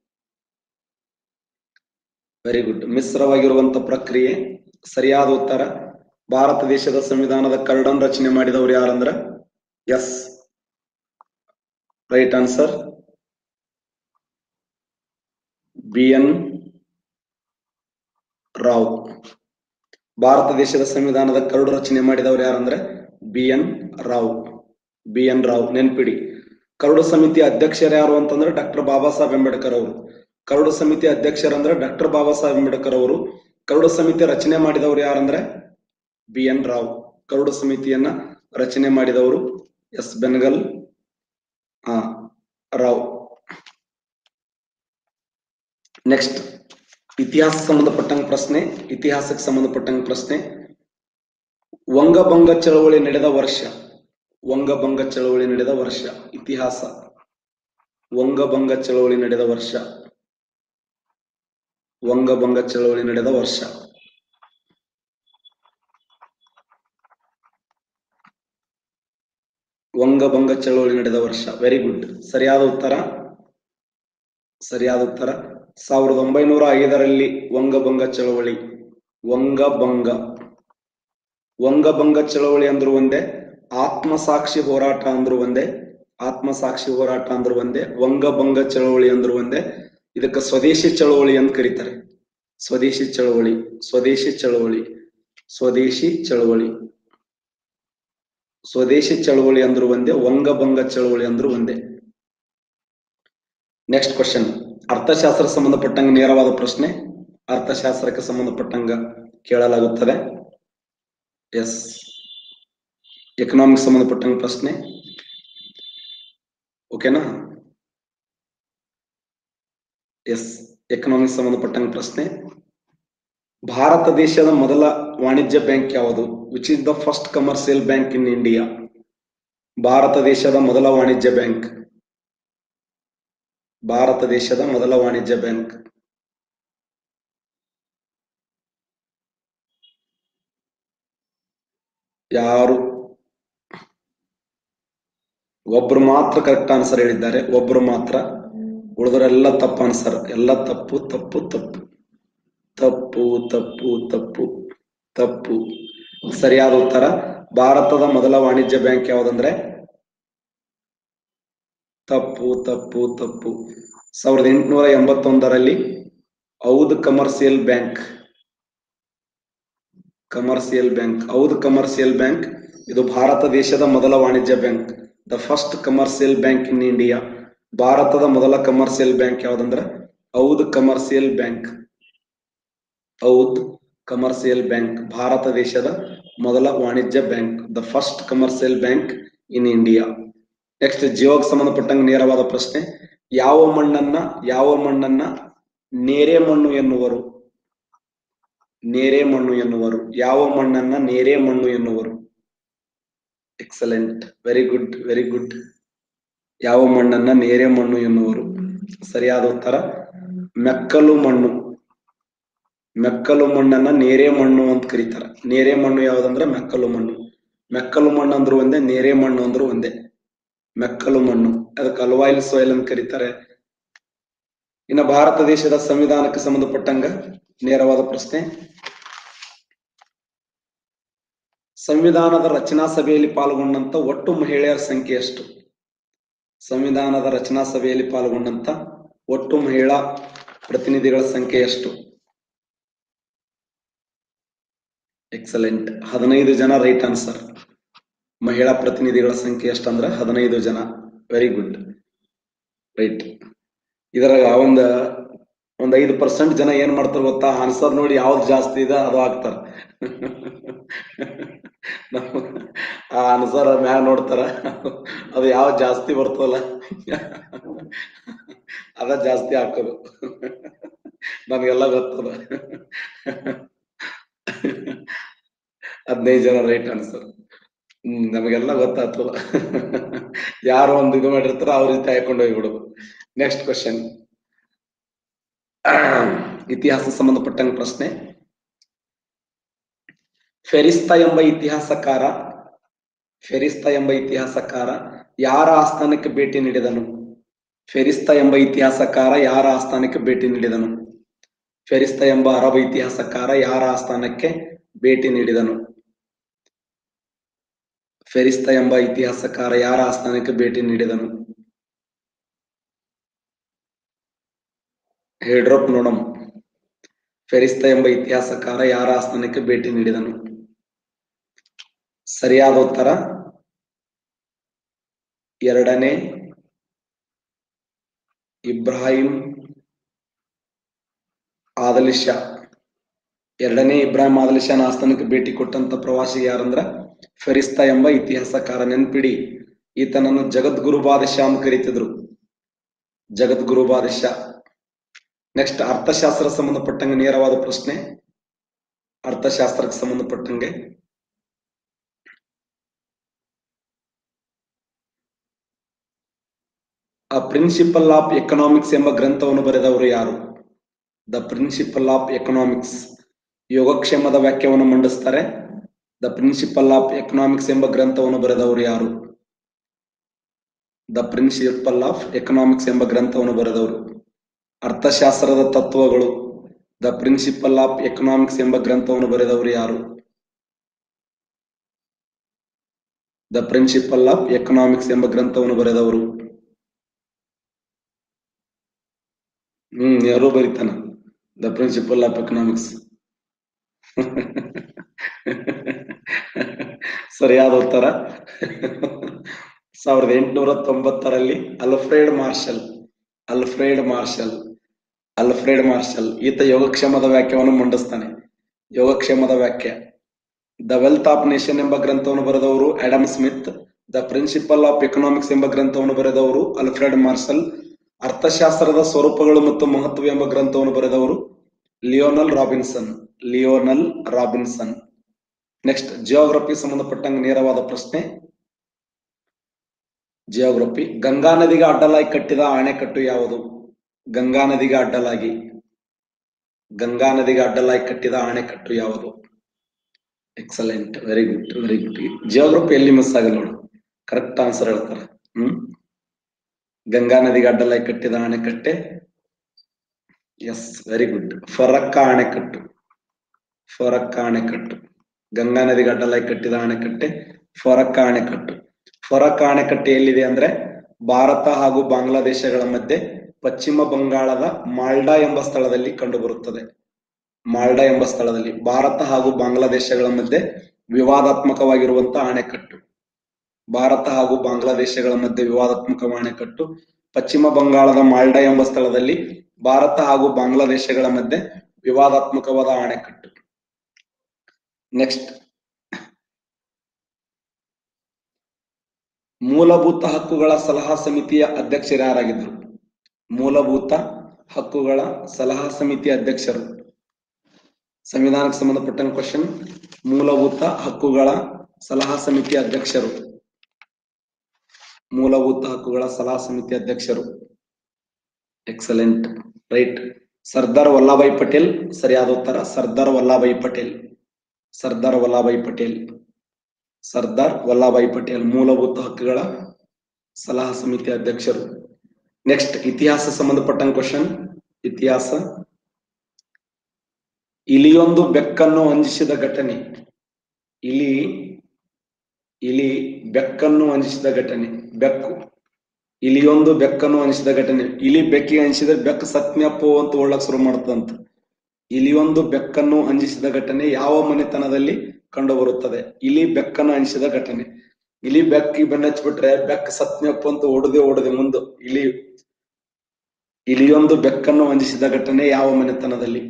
ವೆರಿ ಗುಡ್ ಮಿಶ್ರವಾಗಿರುವಂತ ಪ್ರಕ್ರಿಯೆ ಸರಿಯಾದ ಉತ್ತರ ಭಾರತ ದೇಶದ ಸಂವಿಧಾನದ ಕರಡನ್ನು ರಚನೆ ಮಾಡಿದವರು ಯಾರಂದ್ರ yes right answer B N Rao Bharat ದೇಶದ ಸಂವಿಧಾನದ ಕರಡು ರಚನೆ ಮಾಡಿದವರು ಯಾರಂದ್ರೆ B N Rao B N Rao ನೆನ್ಪಿಡಿ ಕರಡು ಸಮಿತಿ ಅಧ್ಯಕ್ಷರು ಯಾರು ಅಂತಂದ್ರೆ ಡಾಕ್ಟರ್ ಬಾಬಾ ಸಾಹೇಬ್ ಅಂಬೇಡ್ಕರ್ ಅವರು ಕರಡು ಸಮಿತಿ ಅಧ್ಯಕ್ಷರಂದ್ರೆ ಡಾಕ್ಟರ್ ಬಾಬಾ ಸಾಹೇಬ್ ಅಂಬೇಡ್ಕರ್ ಅವರು ಕರಡು ಸಮಿತಿ ರಚನೆ ಮಾಡಿದವರು ಯಾರಂದ್ರೆ ಬಿ ಎನ್ ರಾವ್ ಕರಡು ಸಮಿತಿಯನ್ನ ರಚನೆ ಮಾಡಿದವರು ಎಸ್ ಬೆನಗಲ್ ಆ ರಾವ್ ನೆಕ್ಸ್ಟ್ ಇತಿಹಾಸ ಸಂಬಂಧಪಟ್ಟಂಗ ಪ್ರಶ್ನೆ ಇತಿಹಾಸಕ್ಕೆ ಸಂಬಂಧಪಟ್ಟಂಗ ಪ್ರಶ್ನೆ ವಂಗಭಂಗ ಚಳವಳಿ ನಡೆದ ವರ್ಷ ವಂಗಭಂಗ ಚಳವಳಿ ನಡೆದ ವರ್ಷ ಇತಿಹಾಸ ವಂಗಭಂಗ ಚಳವಳಿ ನಡೆದ ವರ್ಷ ವಂಗಭಂಗ ಚಳವಳಿ ನಡೆದ ವರ್ಷ ವಂಗಭಂಗ ಚಳವಳಿ ನಡೆದ ವರ್ಷ ವೆರಿ ಗುಡ್ ಸರಿಯಾದ ಉತ್ತರ ಸರಿಯಾದ ಉತ್ತರ ಸಾವಿರದ ಒಂಬೈನೂರ ಐದರಲ್ಲಿ ವಂಗಭಂಗ ಚಳವಳಿ ವಂಗಭಂಗ ವಂಗಭಂಗ ಚಳವಳಿ ಅಂದ್ರು ಒಂದೇ ಆತ್ಮಸಾಕ್ಷಿ ಹೋರಾಟ ಅಂದ್ರು ಒಂದೇ ಆತ್ಮಸಾಕ್ಷಿ ಹೋರಾಟ ಅಂದ್ರು ಒಂದೇ ವಂಗಭಂಗ ಚಳವಳಿ ಅಂದ್ರು ಒಂದೇ ಇದಕ್ಕ ಸ್ವದೇಶಿ ಚಳವಳಿ ಅಂತ ಕರೀತಾರೆ ಸ್ವದೇಶಿ ಚಳವಳಿ ಸ್ವದೇಶಿ ಚಳವಳಿ ಸ್ವದೇಶಿ ಚಳವಳಿ ಸ್ವದೇಶಿ ಚಳವಳಿ ಅಂದ್ರು ಒಂದೇ ವಂಗಭಂಗ ಚಳವಳಿ ಅಂದ್ರು ಒಂದೇ ನೆಕ್ಸ್ಟ್ ಕ್ವಶನ್ ಅರ್ಥಶಾಸ್ತ್ರ ಸಂಬಂಧಪಟ್ಟಂಗ ನೇರವಾದ ಪ್ರಶ್ನೆ ಅರ್ಥಶಾಸ್ತ್ರಕ್ಕೆ ಸಂಬಂಧಪಟ್ಟಂಗ ಕೇಳಲಾಗುತ್ತದೆ ಎಸ್ ಎಕನಾಮಿಕ್ಸ್ ಸಂಬಂಧಪಟ್ಟಂಗ ಪ್ರಶ್ನೆ ಓಕೆನಾ ಎಸ್ ಎಕನಾಮಿಕ್ಸ್ ಸಂಬಂಧಪಟ್ಟಂಗ ಪ್ರಶ್ನೆ ಭಾರತ ದೇಶದ ಮೊದಲ ವಾಣಿಜ್ಯ ಬ್ಯಾಂಕ್ ಯಾವುದು which is the first commercial bank in India Bharat ದೇಶದ ಮೊದಲ ವಾಣಿಜ್ಯ ಬ್ಯಾಂಕ್ ಭಾರತ ದೇಶದ ಮೊದಲ ವಾಣಿಜ್ಯ ಬ್ಯಾಂಕ್ ಯಾರು ಒಬ್ರು ಮಾತ್ರ ಕರೆಕ್ಟ್ ಆನ್ಸರ್ ಹೇಳಿದ್ದಾರೆ ಒಬ್ರು ಮಾತ್ರ ಉಳಿದರೆಲ್ಲ ತಪ್ಪು ಆನ್ಸರ್ ಎಲ್ಲ ತಪ್ಪು ತಪ್ಪು ತಪ್ಪು ತಪ್ಪು ತಪ್ಪು ತಪ್ಪು ತಪ್ಪು ಸರಿಯಾದ ಉತ್ತರ ಭಾರತದ ಮೊದಲ ವಾಣಿಜ್ಯ ಬ್ಯಾಂಕ್ ಯಾವುದಂದ್ರೆ ತಪ್ಪು ತಪ್ಪು ತಪ್ಪು ಸಾವಿರದ ಎಂಟುನೂರ ಎಂಬತ್ತೊಂದರಲ್ಲಿ Oudh commercial bank commercial bank Oudh commercial bank ಇದು ಭಾರತ ದೇಶದ ಮೊದಲ ವಾಣಿಜ್ಯ bank the first commercial bank in India ಭಾರತದ ಮೊದಲ ಕಮರ್ಷಿಯಲ್ ಬ್ಯಾಂಕ್ ಯಾವ್ದಂದ್ರೆ Oudh commercial bank Oudh commercial bank Bharat ದೇಶದ ಮೊದಲ ವಾಣಿಜ್ಯ bank the first commercial bank in India next ಜಿಯೋಗೆ ಸಂಬಂಧಪಟ್ಟಂಗೆ ನೇರವಾದ ಪ್ರಶ್ನೆ ಯಾವ ಮಣ್ಣನ್ನ ಯಾವ ಮಣ್ಣನ್ನ ನೇರೆ ಮಣ್ಣು ಎನ್ನುವರು ನೇರೆ ಮಣ್ಣು ಎನ್ನುವರು ಯಾವ ಮಣ್ಣನ್ನ ನೇರೆ ಮಣ್ಣು ಎನ್ನುವರು excellent very good very good ಯಾವ ಮಣ್ಣನ್ನ ನೇರೆ ಮಣ್ಣು ಎನ್ನುವರು ಸರಿಯಾದ ಉತ್ತರ ಮೆಕ್ಕಲು ಮಣ್ಣು ಮೆಕ್ಕಲು ಮಣ್ಣನ್ನ ನೇರೆ ಮಣ್ಣು ಅಂತ ಕರೀತಾರ ನೇರೆ ಮಣ್ಣು ಯಾವ್ದಂದ್ರೆ ಮೆಕ್ಕಲು ಮಣ್ಣು ಮೆಕ್ಕಲು ಮಣ್ಣು ಅಂದ್ರು ಒಂದೇ ನೇರೆ ಮಣ್ಣು ಅಂದ್ರು ಒಂದೇ ಮೆಕ್ಕಲು ಮಣ್ಣು ಅದಕ್ಕೆ ಅಲ್ವಾಯಿಲ್ ಸಾಯಿಲ್ ಅಂತ ಕರೀತಾರೆ ಇನ್ನು ಭಾರತ ದೇಶದ ಸಂವಿಧಾನಕ್ಕೆ ಸಂಬಂಧಪಟ್ಟಂಗ ನೇರವಾದ ಪ್ರಶ್ನೆ ಸಂವಿಧಾನದ ರಚನಾ ಸಭೆಯಲ್ಲಿ ಪಾಲ್ಗೊಂಡಂತ ಒಟ್ಟು ಮಹಿಳೆಯರ ಸಂಖ್ಯೆ ಎಷ್ಟು ಸಂವಿಧಾನದ ರಚನಾ ಸಭೆಯಲ್ಲಿ ಪಾಲ್ಗೊಂಡಂತ ಒಟ್ಟು ಮಹಿಳಾ ಪ್ರತಿನಿಧಿಗಳ ಸಂಖ್ಯೆ ಎಷ್ಟು ಎಕ್ಸಲೆಂಟ್ ಹದಿನೈದು ಜನ ರೈಟ್ ಆನ್ಸರ್ ಮಹಿಳಾ ಪ್ರತಿನಿಧಿಗಳ ಸಂಖ್ಯೆ ಎಷ್ಟಂದ್ರೆ ಹದಿನೈದು ಜನ ವೆರಿ ಗುಡ್ ರೈಟ್ ಇದರಾಗ ಒಂದ ಒಂದ್ ಐದು ಪರ್ಸೆಂಟ್ ಜನ ಏನ್ ಮಾಡ್ತಾರ ಗೊತ್ತಾ ಆನ್ಸರ್ ನೋಡಿ ಯಾವ್ದು ಜಾಸ್ತಿ ಇದೆ ಅದು ಹಾಕ್ತಾರ ನಾವು ಆ ಆನ್ಸರ್ ಮ್ಯಾಗ ನೋಡ್ತಾರ ಅದು ಯಾವ ಜಾಸ್ತಿ ಬರ್ತದಲ್ಲ ಅದ ಜಾಸ್ತಿ ಹಾಕೋದು ನಮ್ಗೆಲ್ಲ ಗೊತ್ತದ ಹದಿನೈದು ಜನ ರೈಟ್ ಆನ್ಸರ್ ಹ್ಮ್ ನಮಗೆಲ್ಲ ಗೊತ್ತಾಗ್ತದ ಯಾರು ಒಂದು ಇದು ಮಾಡಿರ್ತಾರ ಅವ್ರ ರೀತಿ ಹಾಕೊಂಡು ಹೋಗ್ಬಿಡೋದು ನೆಕ್ಸ್ಟ್ ಕ್ವಶನ್ ಇತಿಹಾಸ ಸಂಬಂಧಪಟ್ಟಂಗ ಪ್ರಶ್ನೆ ಫೆರಿಸ್ತಾ ಎಂಬ ಇತಿಹಾಸಕಾರ ಫೆರಿಸ್ತಾ ಎಂಬ ಇತಿಹಾಸಕಾರ ಯಾರ ಆಸ್ಥಾನಕ್ಕೆ ಭೇಟಿ ನೀಡಿದನು ಫೆರಿಸ್ತಾ ಎಂಬ ಇತಿಹಾಸಕಾರ ಯಾರ ಆಸ್ಥಾನಕ್ಕೆ ಭೇಟಿ ನೀಡಿದನು ಫೆರಿಸ್ತಾ ಎಂಬ ಅರಬ್ ಇತಿಹಾಸಕಾರ ಯಾರ ಆಸ್ಥಾನಕ್ಕೆ ಭೇಟಿ ನೀಡಿದನು ಫೆರಿಸ್ತಾ ಎಂಬ ಇತಿಹಾಸಕಾರ ಯಾರ ಆಸ್ಥಾನಕ್ಕೆ ಭೇಟಿ ನೀಡಿದನು ಹೇಳ್ರಪ್ ನೋಡಂ ಫೆರಿಸ್ತಾ ಎಂಬ ಇತಿಹಾಸಕಾರ ಯಾರ ಆಸ್ಥಾನಕ್ಕೆ ಭೇಟಿ ನೀಡಿದನು ಸರಿಯಾದ ಉತ್ತರ ಎರಡನೇ ಇಬ್ರಾಹಿಂ ಆದಲಿ ಶಾ ಎರಡನೇ ಇಬ್ರಾಹಿಂ ಆದಲಿ ಶಾನ ಆಸ್ಥಾನಕ್ಕೆ ಭೇಟಿ ಕೊಟ್ಟಂತ ಪ್ರವಾಸಿ ಯಾರಂದ್ರ ಫೆರಿಸ್ತಾ ಎಂಬ ಇತಿಹಾಸಕಾರ ನೆನ್ಪಿಡಿ ಈತನನ್ನು ಜಗದ್ಗುರು ಬಾದಶಾ ಅಂತ ಕರೀತಿದ್ರು ಜಗದ್ಗುರು ಬಾದಶಾ ನೆಕ್ಸ್ಟ್ ಅರ್ಥಶಾಸ್ತ್ರ ಸಂಬಂಧಪಟ್ಟಂಗೆ ನೇರವಾದ ಪ್ರಶ್ನೆ ಅರ್ಥಶಾಸ್ತ್ರಕ್ಕೆ ಸಂಬಂಧಪಟ್ಟಂಗೆ ಆ ಪ್ರಿನ್ಸಿಪಲ್ ಆಫ್ ಎಕನಾಮಿಕ್ಸ್ ಎಂಬ ಗ್ರಂಥವನ್ನು ಬರೆದವರು ಯಾರು ದ ಪ್ರಿನ್ಸಿಪಲ್ ಆಫ್ ಎಕನಾಮಿಕ್ಸ್ ಯೋಗಕ್ಷೇಮದ ವ್ಯಾಖ್ಯವನ್ನು ಮಂಡಿಸ್ತಾರೆ ದ ಪ್ರಿನ್ಸಿಪಲ್ ಆಫ್ ಎಕನಾಮಿಕ್ಸ್ ಎಂಬ ಗ್ರಂಥವನ್ನು ಬರೆದವರು ಯಾರು ದ ಪ್ರಿನ್ಸಿಪಲ್ ಆಫ್ ಎಕನಾಮಿಕ್ಸ್ ಎಂಬ ಗ್ರಂಥವನ್ನು ಬರೆದವರು ಅರ್ಥಶಾಸ್ತ್ರದ ತತ್ವಗಳು ದ ಪ್ರಿನ್ಸಿಪಲ್ ಆಫ್ ಎಕನಾಮಿಕ್ಸ್ ಎಂಬ ಗ್ರಂಥವನ್ನು ಬರೆದವರು ಯಾರು ದ ಪ್ರಿನ್ಸಿಪಲ್ ಆಫ್ ಎಕನಾಮಿಕ್ಸ್ ಎಂಬ ಗ್ರಂಥವನ್ನು ಬರೆದವರು ಹ್ಮ್ ಯಾರೋ ಬರೀತಾನ ದ ಪ್ರಿನ್ಸಿಪಲ್ ಆಫ್ ಎಕನಾಮಿಕ್ಸ್ ಸರಿಯಾದ ಉತ್ತರ ಸಾವಿರದ ಎಂಟುನೂರ ತೊಂಬತ್ತರಲ್ಲಿ Alfred Marshall Alfred Marshall Alfred Marshall ಈತ ಯೋಗಕ್ಷೇಮದ ವ್ಯಾಖ್ಯವನ್ನು ಮಂಡಿಸ್ತಾನೆ ಯೋಗಕ್ಷೇಮದ ವ್ಯಾಖ್ಯ ದ ವೆಲ್ತ್ ಆಫ್ ನೇಷನ್ ಎಂಬ ಗ್ರಂಥವನ್ನು ಬರೆದವರು Adam Smith the principle of economics ಎಂಬ ಗ್ರಂಥವನ್ನು ಬರೆದವರು ಅಲ್ಫ್ರೆಡ್ ಮಾರ್ಷಲ್ ಅರ್ಥಶಾಸ್ತ್ರದ ಸ್ವರೂಪಗಳು ಮತ್ತು ಮಹತ್ವ ಎಂಬ ಗ್ರಂಥವನ್ನು ಬರೆದವರು Lionel Robinson Lionel Robinson next geography ಸಂಬಂಧಪಟ್ಟಂಗೆ ನೇರವಾದ ಪ್ರಶ್ನೆ ಜಿಯೋಗ್ರಫಿ ಗಂಗಾ ನದಿಗೆ ಅಡ್ಡಲಾಗಿ ಕಟ್ಟಿದ ಅಣೆಕಟ್ಟು ಯಾವುದು ಗಂಗಾ ನದಿಗೆ ಅಡ್ಡಲಾಗಿ ಗಂಗಾ ನದಿಗೆ ಅಡ್ಡಲಾಗಿ ಕಟ್ಟಿದ ಅಣೆಕಟ್ಟು ಯಾವುದು excellent very good very good geography ಎಲ್ಲಿ ಮಿಸ್ ಆಗಲ್ಲ ನೋಡು ಕರೆಕ್ಟ್ ಆನ್ಸರ್ ಹೇಳ್ತಾರೆ ಹ್ಮ್ ಗಂಗಾ ನದಿಗೆ ಅಡ್ಡಲಾಗಿ ಕಟ್ಟಿದ ಅಣೆಕಟ್ಟೆ ಎಸ್ ವೆರಿ ಗುಡ್ ಫರಕ್ಕ ಅಣೆಕಟ್ಟು ಫರಕ್ಕ ಅಣೆಕಟ್ಟು ಗಂಗಾ ನದಿಗೆ ಅಡ್ಡಲಾಗಿ ಕಟ್ಟಿದ ಅಣೆಕಟ್ಟೆ ಫರಕ್ಕ ಅಣೆಕಟ್ಟು ಫರಕ್ಕ ಅಣೆಕಟ್ಟೆ ಎಲ್ಲಿದೆ ಅಂದ್ರೆ ಭಾರತ ಹಾಗೂ ಬಾಂಗ್ಲಾದೇಶಗಳ ಮಧ್ಯೆ ಪಶ್ಚಿಮ ಬಂಗಾಳದ ಮಾಲ್ಡಾ ಎಂಬ ಸ್ಥಳದಲ್ಲಿ ಕಂಡುಬರುತ್ತದೆ ಮಾಲ್ಡಾ ಎಂಬ ಸ್ಥಳದಲ್ಲಿ ಭಾರತ ಹಾಗೂ ಬಾಂಗ್ಲಾದೇಶಗಳ ಮಧ್ಯೆ ವಿವಾದಾತ್ಮಕವಾಗಿರುವಂತಹ ಅಣೆಕಟ್ಟು ಭಾರತ ಹಾಗೂ ಬಾಂಗ್ಲಾದೇಶಗಳ ಮಧ್ಯೆ ವಿವಾದಾತ್ಮಕ ಅಣೆಕಟ್ಟು ಪಶ್ಚಿಮ ಬಂಗಾಳದ ಮಾಲ್ಡಾ ಎಂಬ ಸ್ಥಳದಲ್ಲಿ ಭಾರತ ಹಾಗೂ ಬಾಂಗ್ಲಾದೇಶಗಳ ಮಧ್ಯೆ ವಿವಾದಾತ್ಮಕವಾದ ಅಣೆಕಟ್ಟು ನೆಕ್ಸ್ಟ್ ಮೂಲಭೂತ ಹಕ್ಕುಗಳ ಸಲಹಾ ಸಮಿತಿಯ ಅಧ್ಯಕ್ಷರು ಯಾರಾಗಿದ್ರು ಮೂಲಭೂತ ಹಕ್ಕುಗಳ ಸಲಹಾ ಸಮಿತಿಯ ಅಧ್ಯಕ್ಷರು ಸಂವಿಧಾನಕ್ಕೆ ಸಂಬಂಧಪಟ್ಟಂತ ಕ್ವಶನ್ ಮೂಲಭೂತ ಹಕ್ಕುಗಳ ಸಲಹಾ ಸಮಿತಿಯ ಅಧ್ಯಕ್ಷರು ಮೂಲಭೂತ ಹಕ್ಕುಗಳ ಸಲಹಾ ಸಮಿತಿ ಅಧ್ಯಕ್ಷರು ಎಕ್ಸಲೆಂಟ್ ರೈಟ್ ಸರ್ದಾರ್ ವಲ್ಲಭಾಯ್ ಪಟೇಲ್ ಸರಿಯಾದ ಉತ್ತರ ಸರ್ದಾರ್ ವಲ್ಲಭಾಯ್ ಪಟೇಲ್ ಸರ್ದಾರ್ ವಲ್ಲಭಾಯ್ ಪಟೇಲ್ ಸರ್ದಾರ್ ವಲ್ಲಭಾಯ್ ಪಟೇಲ್ ಮೂಲಭೂತ ಹಕ್ಕುಗಳ ಸಲಹಾ ಸಮಿತಿ ಅಧ್ಯಕ್ಷರು ನೆಕ್ಸ್ಟ್ ಇತಿಹಾಸ ಸಂಬಂಧಪಟ್ಟಂತ ಕ್ವಶನ್ ಇತಿಹಾಸ ಇಲಿಯೊಂದು ಬೆಕ್ಕನ್ನು ಅಂಜಿಸಿದ ಘಟನೆ ಇಲಿ ಇಲಿ ಬೆಕ್ಕನ್ನು ಅಂಜಿಸಿದ ಘಟನೆ ಬೆಕ್ಕು ಇಲಿಯೊಂದು ಬೆಕ್ಕನ್ನು ಅನಿಸಿದ ಘಟನೆ ಇಲಿ ಬೆಕ್ಕಿಗೆ ಅನಿಸಿದ ಬೆಕ್ಕು ಸತ್ಯಪ್ಪೋ ಅಂತ ಓಡ್ಲಕ್ ಶುರು ಮಾಡ್ತಂತ ಇಲಿಯೊಂದು ಬೆಕ್ಕನ್ನು ಅಂಜಿಸಿದ ಘಟನೆ ಯಾವ ಮನೆತನದಲ್ಲಿ ಕಂಡು ಬರುತ್ತದೆ ಇಲಿ ಬೆಕ್ಕನ್ನು ಅನಿಸಿದ ಘಟನೆ ಇಲಿ ಬೆಕ್ಕಿ ಬೆನ್ನಚ್ಬಿಟ್ರೆ ಬೆಕ್ಕ ಸತ್ಯಪ್ಪ ಅಂತ ಓಡದೆ ಓಡದೆ ಮುಂದೆ ಇಲಿ ಇಲಿಯೊಂದು ಬೆಕ್ಕನ್ನು ಅಂಜಿಸಿದ ಘಟನೆ ಯಾವ ಮನೆತನದಲ್ಲಿ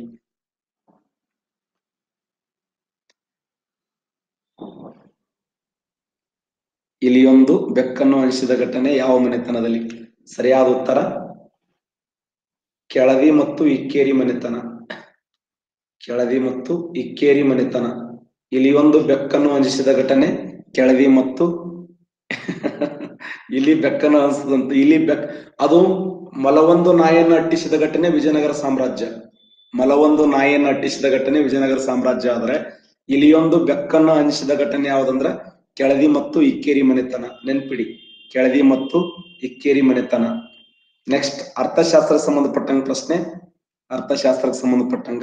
ಇಲಿಯೊಂದು ಬೆಕ್ಕನ್ನು ಅನಿಸಿದ ಘಟನೆ ಯಾವ ಮನೆತನದಲ್ಲಿ ಸರಿಯಾದ ಉತ್ತರ ಕೆಳದಿ ಮತ್ತು ಇಕ್ಕೇರಿ ಮನೆತನ ಕೆಳದಿ ಮತ್ತು ಇಕ್ಕೇರಿ ಮನೆತನ ಇಲಿಯೊಂದು ಬೆಕ್ಕನ್ನು ಅನಿಸಿದ ಘಟನೆ ಕೆಳದಿ ಮತ್ತು ಇಲಿ ಬೆಕ್ಕನ್ನು ಅನಿಸಿದಂತ ಇಲಿ ಬೆಕ್ ಅದು ಮಲವೊಂದು ನಾಯನ್ನು ಅಟ್ಟಿಸಿದ ಘಟನೆ ವಿಜಯನಗರ ಸಾಮ್ರಾಜ್ಯ ಮಲವೊಂದು ನಾಯಿಯನ್ನು ಅಟ್ಟಿಸಿದ ಘಟನೆ ವಿಜಯನಗರ ಸಾಮ್ರಾಜ್ಯ ಆದ್ರೆ ಇಲಿಯೊಂದು ಬೆಕ್ಕನ್ನು ಅನಿಸಿದ ಘಟನೆ ಯಾವ್ದಂದ್ರ ಕೆಳದಿ ಮತ್ತು ಇಕ್ಕೇರಿ ಮನೆತನ ನೆನ್ಪಿಡಿ ಕೆಳದಿ ಮತ್ತು ಇಕ್ಕೇರಿ ಮನೆತನ ನೆಕ್ಸ್ಟ್ ಅರ್ಥಶಾಸ್ತ್ರ ಸಂಬಂಧಪಟ್ಟಂಗ ಪ್ರಶ್ನೆ ಅರ್ಥಶಾಸ್ತ್ರಕ್ಕೆ ಸಂಬಂಧಪಟ್ಟಂಗ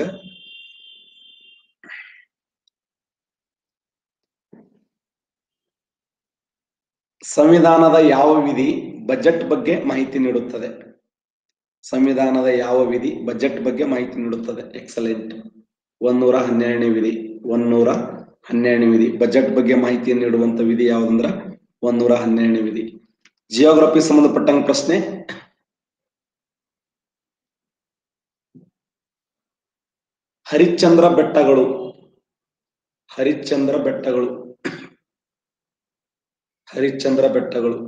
ಸಂವಿಧಾನದ ಯಾವ ವಿಧಿ ಬಜೆಟ್ ಬಗ್ಗೆ ಮಾಹಿತಿ ನೀಡುತ್ತದೆ ಸಂವಿಧಾನದ ಯಾವ ವಿಧಿ ಬಜೆಟ್ ಬಗ್ಗೆ ಮಾಹಿತಿ ನೀಡುತ್ತದೆ ಎಕ್ಸಲೆಂಟ್ ಒಂದೂರ ಹನ್ನೆರಡನೇ ವಿಧಿ ಒಂದೂರ ಹನ್ನೆರಡನೇ ವಿಧಿ ಬಜೆಟ್ ಬಗ್ಗೆ ಮಾಹಿತಿ ನೀಡುವಂತ ವಿಧಿ ಯಾವ್ದಂದ್ರ ಒಂದೂರ ಹನ್ನೆರಡನೇ ವಿಧಿ ಜಿಯೋಗ್ರಫಿ ಸಂಬಂಧಪಟ್ಟಂಗ ಪ್ರಶ್ನೆ ಹರಿಶ್ಚಂದ್ರ ಬೆಟ್ಟಗಳು ಹರಿಶ್ಚಂದ್ರ ಬೆಟ್ಟಗಳು ಹರಿಶ್ಚಂದ್ರ ಬೆಟ್ಟಗಳು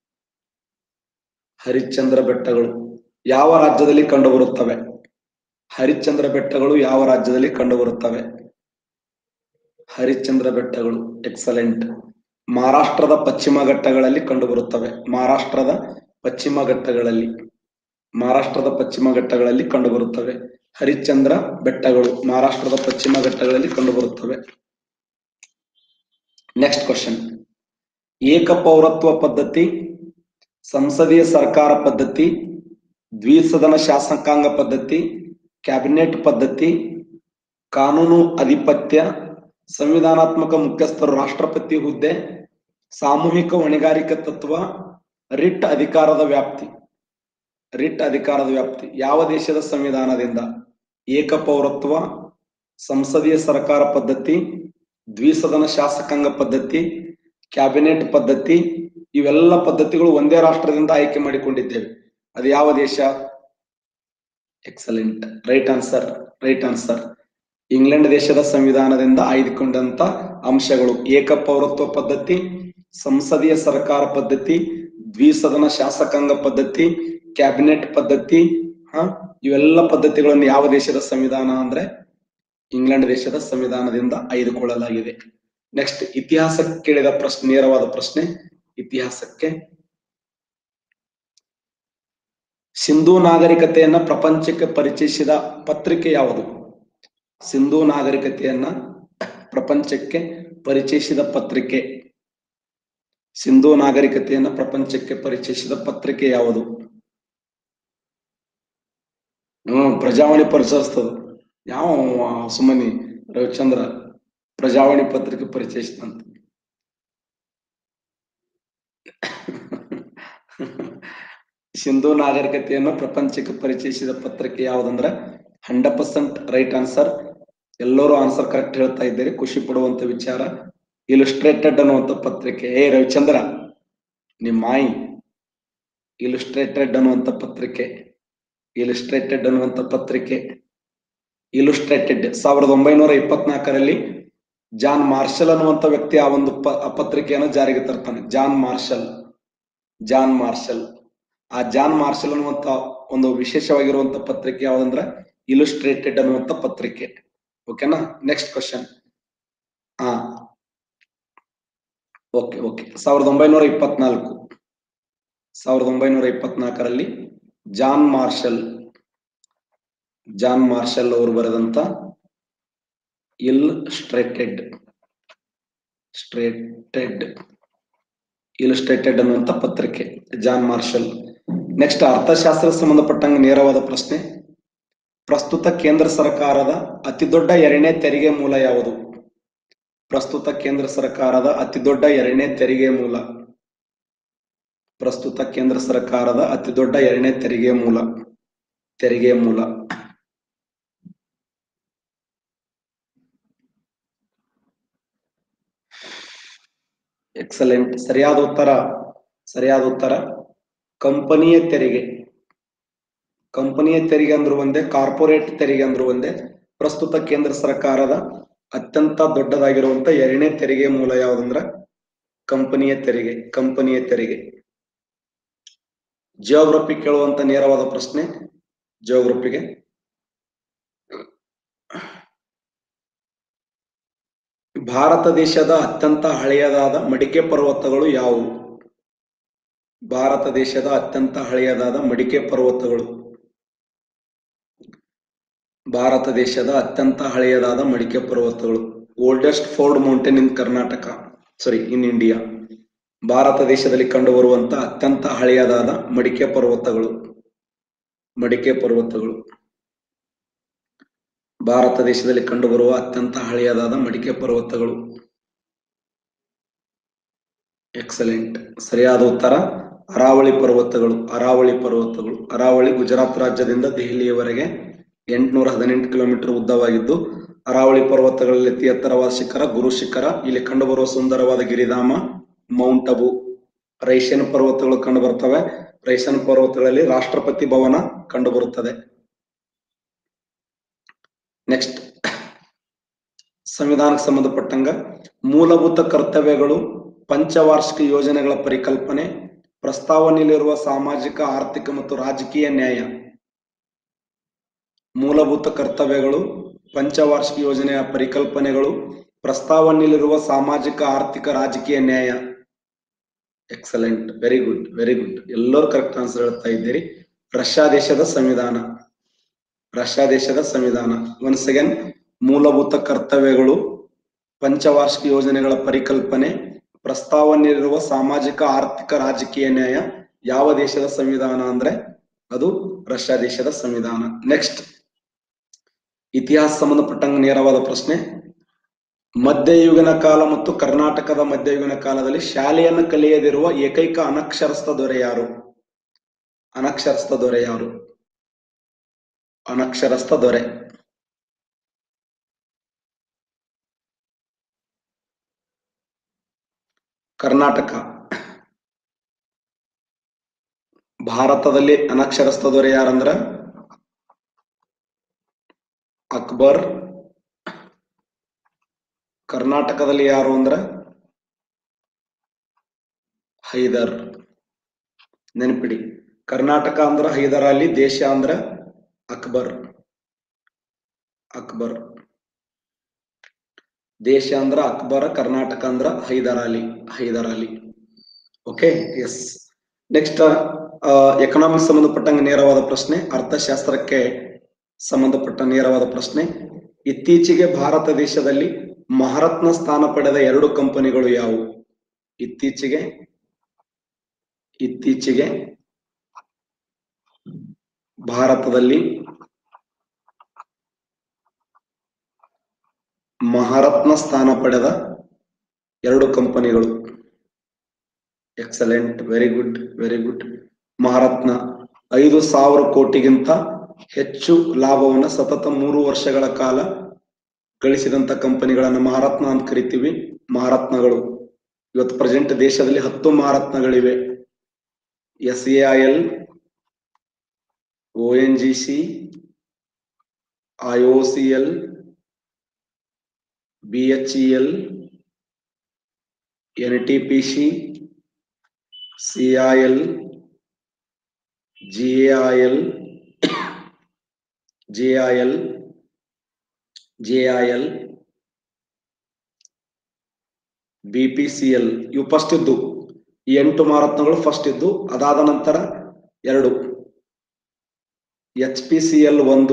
ಹರಿಶ್ಚಂದ್ರ ಬೆಟ್ಟಗಳು ಯಾವ ರಾಜ್ಯದಲ್ಲಿ ಕಂಡುಬರುತ್ತವೆ ಹರಿಶ್ಚಂದ್ರ ಬೆಟ್ಟಗಳು ಯಾವ ರಾಜ್ಯದಲ್ಲಿ ಕಂಡುಬರುತ್ತವೆ ಹರಿಶ್ಚಂದ್ರ ಬೆಟ್ಟಗಳು ಎಕ್ಸಲೆಂಟ್ ಮಹಾರಾಷ್ಟ್ರದ ಪಶ್ಚಿಮ ಘಟ್ಟಗಳಲ್ಲಿ ಕಂಡುಬರುತ್ತವೆ ಮಹಾರಾಷ್ಟ್ರದ ಪಶ್ಚಿಮ ಘಟ್ಟಗಳಲ್ಲಿ ಮಹಾರಾಷ್ಟ್ರದ ಪಶ್ಚಿಮ ಘಟ್ಟಗಳಲ್ಲಿ ಕಂಡುಬರುತ್ತವೆ ಹರಿಶ್ಚಂದ್ರ ಬೆಟ್ಟಗಳು ಮಹಾರಾಷ್ಟ್ರದ ಪಶ್ಚಿಮ ಘಟ್ಟಗಳಲ್ಲಿ ಕಂಡುಬರುತ್ತವೆ ನೆಕ್ಸ್ಟ್ ಕ್ವಶನ್ ಏಕಪೌರತ್ವ ಪದ್ಧತಿ ಸಂಸದೀಯ ಸರ್ಕಾರ ಪದ್ಧತಿ ದ್ವಿಸದನ ಶಾಸಕಾಂಗ ಪದ್ಧತಿ ಕ್ಯಾಬಿನೆಟ್ ಪದ್ಧತಿ ಕಾನೂನು ಅಧಿಪತ್ಯ ಸಂವಿಧಾನಾತ್ಮಕ ಮುಖ್ಯಸ್ಥರು ರಾಷ್ಟ್ರಪತಿ ಹುದ್ದೆ ಸಾಮೂಹಿಕ ಹೊಣೆಗಾರಿಕೆ ತತ್ವ ರಿಟ್ ಅಧಿಕಾರದ ವ್ಯಾಪ್ತಿ ರಿಟ್ ಅಧಿಕಾರದ ವ್ಯಾಪ್ತಿ ಯಾವ ದೇಶದ ಸಂವಿಧಾನದಿಂದ ಏಕಪೌರತ್ವ ಸಂಸದೀಯ ಸರ್ಕಾರ ಪದ್ಧತಿ ದ್ವಿಸದನ ಶಾಸಕಾಂಗ ಪದ್ಧತಿ ಕ್ಯಾಬಿನೆಟ್ ಪದ್ಧತಿ ಇವೆಲ್ಲ ಪದ್ಧತಿಗಳು ಒಂದೇ ರಾಷ್ಟ್ರದಿಂದ ಆಯ್ಕೆ ಮಾಡಿಕೊಂಡಿದ್ದೇವೆ ಅದು ಯಾವ ದೇಶ excellent right answer right answer England ದೇಶದ ಸಂವಿಧಾನದಿಂದ ಆಯ್ದುಕೊಂಡಂತ ಅಂಶಗಳು ಏಕಪೌರತ್ವ ಪದ್ಧತಿ ಸಂಸದೀಯ ಸರ್ಕಾರ ಪದ್ಧತಿ ದ್ವಿಸದನ ಶಾಸಕಾಂಗ ಪದ್ಧತಿ ಕ್ಯಾಬಿನೆಟ್ ಪದ್ಧತಿ ಹ ಇವೆಲ್ಲ ಪದ್ಧತಿಗಳನ್ನು ಯಾವ ದೇಶದ ಸಂವಿಧಾನ ಅಂದ್ರೆ ಇಂಗ್ಲೆಂಡ್ ದೇಶದ ಸಂವಿಧಾನದಿಂದ ಆಯ್ದುಕೊಳ್ಳಲಾಗಿದೆ ನೆಕ್ಸ್ಟ್ ಇತಿಹಾಸಕ್ಕೆ ಕೇಳಿದ ಪ್ರಶ್ನೆ ನೇರವಾದ ಪ್ರಶ್ನೆ ಇತಿಹಾಸಕ್ಕೆ ಸಿಂಧೂ ನಾಗರಿಕತೆಯನ್ನ ಪ್ರಪಂಚಕ್ಕೆ ಪರಿಚಯಿಸಿದ ಪತ್ರಿಕೆ ಯಾವುದು ಸಿಂಧೂ ನಾಗರಿಕತೆಯನ್ನ ಪ್ರಪಂಚಕ್ಕೆ ಪರಿಚಯಿಸಿದ ಪತ್ರಿಕೆ ಸಿಂಧೂ ನಾಗರಿಕತೆಯನ್ನ ಪ್ರಪಂಚಕ್ಕೆ ಪರಿಚಯಿಸಿದ ಪತ್ರಿಕೆ ಯಾವುದು ಹ್ಮ್ ಪ್ರಜಾವಾಣಿ ಪರಿಚಯಿಸ್ತದ ಯಾವ ಸುಮನಿ ರವಿಚಂದ್ರ ಪ್ರಜಾವಾಣಿ ಪತ್ರಿಕೆ ಪರಿಚಯಿಸಿದಂತ ಸಿಂಧೂ ನಾಗರಿಕತೆಯನ್ನು ಪ್ರಪಂಚಕ್ಕೆ ಪರಿಚಯಿಸಿದ ಪತ್ರಿಕೆ ಯಾವುದಂದ್ರ ಹಂಡ್ರೆಡ್ ಪರ್ಸೆಂಟ್ ರೈಟ್ ಆನ್ಸರ್ ಎಲ್ಲರೂ ಆನ್ಸರ್ ಕರೆಕ್ಟ್ ಹೇಳ್ತಾ ಇದ್ದೀರಿ ಖುಷಿ ಪಡುವಂತ ವಿಚಾರ ಇಲುಸ್ಟ್ರೇಟೆಡ್ ಅನ್ನುವಂತ ಪತ್ರಿಕೆ ಏ ರವಿಚಂದ್ರ ನಿಮ್ಮ ಮಾಯಿ ಇಲುಸ್ಟ್ರೇಟೆಡ್ ಅನ್ನುವಂತ ಪತ್ರಿಕೆ ಇಲುಸ್ಟ್ರೇಟೆಡ್ ಅನ್ನುವಂತ ಪತ್ರಿಕೆ ಇಲುಸ್ಟ್ರೇಟೆಡ್ ಸಾವಿರದ ಒಂಬೈನೂರ ಇಪ್ಪತ್ನಾಲ್ಕರಲ್ಲಿ ಜಾನ್ ಮಾರ್ಷಲ್ ಅನ್ನುವಂತ ವ್ಯಕ್ತಿ ಆ ಒಂದು ಪ ಆ ಪತ್ರಿಕೆಯನ್ನು ಜಾರಿಗೆ ತರ್ತಾನೆ ಜಾನ್ ಮಾರ್ಷಲ್ ಜಾನ್ ಮಾರ್ಷಲ್ ಆ ಜಾನ್ ಮಾರ್ಷಲ್ ಅನ್ನುವಂತ ಒಂದು ವಿಶೇಷವಾಗಿರುವಂತ ಪತ್ರಿಕೆ ಯಾವ್ದಂದ್ರ ಇಲುಸ್ಟ್ರೇಟೆಡ್ ಅನ್ನುವಂತ ಪತ್ರಿಕೆ ಓಕೆನಾ ನೆಕ್ಸ್ಟ್ ಕ್ವಶನ್ ಹಾ ಓಕೆ ಓಕೆ ಸಾವಿರದ ಒಂಬೈನೂರ ಇಪ್ಪತ್ನಾಲ್ಕು ಸಾವಿರದ ಒಂಬೈನೂರ ಇಪ್ಪತ್ನಾಲ್ಕರಲ್ಲಿ ಜಾನ್ ಮಾರ್ಷಲ್ ಜಾನ್ ಮಾರ್ಷಲ್ ಅವರು ಬರೆದಂತ ಇಲ್ ಸ್ಟ್ರೇಟೆಡ್ ಸ್ಟ್ರೇಟೆಡ್ ಇಲುಸ್ಟ್ರೇಟೆಡ್ ಅನ್ನುವಂತ ಪತ್ರಿಕೆ ಜಾನ್ ಮಾರ್ಷಲ್ ನೆಕ್ಸ್ಟ್ ಅರ್ಥಶಾಸ್ತ್ರ ಸಂಬಂಧಪಟ್ಟಂಗೆ ನೇರವಾದ ಪ್ರಶ್ನೆ ಪ್ರಸ್ತುತ ಕೇಂದ್ರ ಸರ್ಕಾರದ ಅತಿ ದೊಡ್ಡ ಎರಡನೇ ತೆರಿಗೆ ಮೂಲ ಯಾವುದು ಪ್ರಸ್ತುತ ಕೇಂದ್ರ ಸರ್ಕಾರದ ಅತಿ ದೊಡ್ಡ ಎರಡನೇ ತೆರಿಗೆ ಮೂಲ ಪ್ರಸ್ತುತ ಕೇಂದ್ರ ಸರ್ಕಾರದ ಅತಿ ದೊಡ್ಡ ಎರಡನೇ ತೆರಿಗೆ ಮೂಲ ತೆರಿಗೆ ಮೂಲ ಎಕ್ಸಲೆಂಟ್ ಸರಿಯಾದ ಉತ್ತರ ಸರಿಯಾದ ಉತ್ತರ ಕಂಪನಿಯ ತೆರಿಗೆ ಕಂಪನಿಯ ತೆರಿಗೆ ಅಂದ್ರು ಒಂದೇ ಕಾರ್ಪೊರೇಟ್ ತೆರಿಗೆ ಅಂದ್ರು ಒಂದೇ ಪ್ರಸ್ತುತ ಕೇಂದ್ರ ಸರ್ಕಾರದ ಅತ್ಯಂತ ದೊಡ್ಡದಾಗಿರುವಂತ ಎರಡನೇ ತೆರಿಗೆ ಮೂಲ ಯಾವ್ದಂದ್ರ ಕಂಪನಿಯ ತೆರಿಗೆ ಕಂಪನಿಯ ತೆರಿಗೆ ಜಿಯೋಗ್ರಫಿ ಕೇಳುವಂತ ನೇರವಾದ ಪ್ರಶ್ನೆ ಜಿಯೋಗ್ರಫಿಗೆ ಭಾರತ ದೇಶದ ಅತ್ಯಂತ ಹಳೆಯದಾದ ಮಡಿಕೆ ಪರ್ವತಗಳು ಯಾವುವು ಭಾರತ ದೇಶದ ಅತ್ಯಂತ ಹಳೆಯದಾದ ಮಡಿಕೆ ಪರ್ವತಗಳು ಭಾರತ ದೇಶದ ಅತ್ಯಂತ ಹಳೆಯದಾದ ಮಡಿಕೆ ಪರ್ವತಗಳು oldest fold mountain in Karnataka sorry in India Bharat ದೇಶದಲ್ಲಿ ಕಂಡುಬರುವಂತ ಅತ್ಯಂತ ಹಳೆಯದಾದ ಮಡಿಕೆ ಪರ್ವತಗಳು ಮಡಿಕೆ ಪರ್ವತಗಳು ಭಾರತ ದೇಶದಲ್ಲಿ ಕಂಡುಬರುವ ಅತ್ಯಂತ ಹಳೆಯದಾದ ಮಡಿಕೆ ಪರ್ವತಗಳು ಎಕ್ಸಲೆಂಟ್ ಸರಿಯಾದ ಉತ್ತರ ಅರಾವಳಿ ಪರ್ವತಗಳು ಅರಾವಳಿ ಪರ್ವತಗಳು ಅರಾವಳಿ ಗುಜರಾತ್ ರಾಜ್ಯದಿಂದ ದೆಹಲಿಯವರೆಗೆ ಎಂಟುನೂರ ಹದಿನೆಂಟು ಕಿಲೋಮೀಟರ್ ಉದ್ದವಾಗಿದ್ದು ಅರಾವಳಿ ಪರ್ವತಗಳಲ್ಲಿ ಅತಿ ಎತ್ತರವಾದ ಶಿಖರ ಗುರು ಶಿಖರ ಇಲ್ಲಿ ಕಂಡುಬರುವ ಸುಂದರವಾದ ಗಿರಿಧಾಮ ಮೌಂಟ್ ಅಬು ರೈಷನ್ ಪರ್ವತಗಳು ಕಂಡು ಬರ್ತವೆ ರೈಸನ್ ಪರ್ವತಗಳಲ್ಲಿ ರಾಷ್ಟ್ರಪತಿ ಭವನ ಕಂಡು ಬರುತ್ತದೆ ನೆಕ್ಸ್ಟ್ ಸಂವಿಧಾನಕ್ಕೆ ಸಂಬಂಧಪಟ್ಟಂಗ ಮೂಲಭೂತ ಕರ್ತವ್ಯಗಳು ಪಂಚವಾರ್ಷಿಕ ಯೋಜನೆಗಳ ಪರಿಕಲ್ಪನೆ ಪ್ರಸ್ತಾವನೆಯಲ್ಲಿರುವ ಸಾಮಾಜಿಕ ಆರ್ಥಿಕ ಮತ್ತು ರಾಜಕೀಯ ನ್ಯಾಯ ಮೂಲಭೂತ ಕರ್ತವ್ಯಗಳು ಪಂಚವಾರ್ಷಿಕ ಯೋಜನೆಯ ಪರಿಕಲ್ಪನೆಗಳು ಪ್ರಸ್ತಾವನೆಯಲ್ಲಿರುವ ಸಾಮಾಜಿಕ ಆರ್ಥಿಕ ರಾಜಕೀಯ ನ್ಯಾಯ excellent very good very good ಎಲ್ಲರೂ ಕರೆಕ್ಟ್ ಆನ್ಸರ್ ಹೇಳ್ತಾ ಇದ್ದೀರಿ ರಷ್ಯಾ ದೇಶದ ಸಂವಿಧಾನ ರಷ್ಯಾ ದೇಶದ ಸಂವಿಧಾನ ಒನ್ಸ್ ಅಗೇನ್ ಮೂಲಭೂತ ಕರ್ತವ್ಯಗಳು ಪಂಚವಾರ್ಷಿಕ ಯೋಜನೆಗಳ ಪರಿಕಲ್ಪನೆ ಪ್ರಸ್ತಾವನೆಯಲ್ಲಿರುವ ಸಾಮಾಜಿಕ ಆರ್ಥಿಕ ರಾಜಕೀಯ ನ್ಯಾಯ ಯಾವ ದೇಶದ ಸಂವಿಧಾನ ಅಂದ್ರೆ ಅದು ರಷ್ಯಾ ದೇಶದ ಸಂವಿಧಾನ ನೆಕ್ಸ್ಟ್ ಇತಿಹಾಸ ಸಂಬಂಧಪಟ್ಟಂಗ ನೇರವಾದ ಪ್ರಶ್ನೆ ಮಧ್ಯಯುಗನ ಕಾಲ ಮತ್ತು ಕರ್ನಾಟಕದ ಮಧ್ಯಯುಗನ ಕಾಲದಲ್ಲಿ ಶಾಲೆಯನ್ನು ಕಲಿಯದಿರುವ ಏಕೈಕ ಅನಕ್ಷರಸ್ಥ ದೊರೆ ಯಾರು ಅನಕ್ಷರಸ್ಥ ದೊರೆ ಯಾರು ಅನಕ್ಷರಸ್ಥ ದೊರೆ ಕರ್ನಾಟಕ ಭಾರತದಲ್ಲಿ ಅನಕ್ಷರಸ್ಥ ದೊರೆ ಯಾರಂದ್ರ ಅಕ್ಬರ್ ಕರ್ನಾಟಕದಲ್ಲಿ ಯಾರು ಅಂದ್ರ ಹೈದರ್ ನೆನಪಿಡಿ ಕರ್ನಾಟಕ ಅಂದ್ರ ಹೈದರ್ ಅಲಿ ದೇಶ ಅಂದ್ರ ಅಕ್ಬರ್ ಅಕ್ಬರ್ ದೇಶ ಅಂದ್ರ ಅಕ್ಬರ ಕರ್ನಾಟಕ ಅಂದ್ರ Hyder Ali Hyder Ali okay yes next economics ಸಂಬಂಧಪಟ್ಟಂಗೆ ನೇರವಾದ ಪ್ರಶ್ನೆ ಅರ್ಥಶಾಸ್ತ್ರಕ್ಕೆ ಸಂಬಂಧಪಟ್ಟ ನೇರವಾದ ಪ್ರಶ್ನೆ ಇತ್ತೀಚೆಗೆ ಭಾರತ ದೇಶದಲ್ಲಿ ಮಹಾರತ್ನ ಸ್ಥಾನ ಪಡೆದ ಎರಡು ಕಂಪನಿಗಳು ಯಾವುವು ಇತ್ತೀಚೆಗೆ ಇತ್ತೀಚೆಗೆ ಭಾರತದಲ್ಲಿ ಮಹಾರತ್ನ ಸ್ಥಾನ ಪಡೆದ ಎರಡು ಕಂಪನಿಗಳು excellent very good very good Maharatna ಐದು ಸಾವಿರ ಕೋಟಿಗಿಂತ ಹೆಚ್ಚು ಲಾಭವನ್ನ ಸತತ ಮೂರು ವರ್ಷಗಳ ಕಾಲ ಗಳಿಸಿದಂತ ಕಂಪನಿಗಳನ್ನ ಮಹಾರತ್ನ ಅಂತ ಕರಿತೀವಿ ಮಹಾರತ್ನಗಳು ಇವತ್ತು ಪ್ರೆಸೆಂಟ್ ದೇಶದಲ್ಲಿ ಹತ್ತು ಮಹಾರತ್ನಗಳಿವೆ S A I L O N G C I O C L B H E L N T P C C I L G I L J I L J I L B P C L ಇವು first ಇದ್ದು ಈ ಎಂಟು ಮಹಾರತ್ನಗಳು first ಇದ್ದು ಅದಾದ ನಂತರ ಎರಡು H P C L ಒಂದು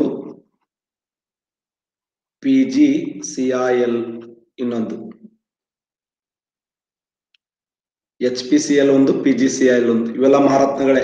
P G C I L ಇನ್ನೊಂದು ಎಚ್ ಪಿ ಸಿ ಎಲ್ ಒಂದು ಪಿ ಜಿ ಸಿ ಎಲ್ ಒಂದು ಇವೆಲ್ಲ ಮಹಾರತ್ನಗಳೇ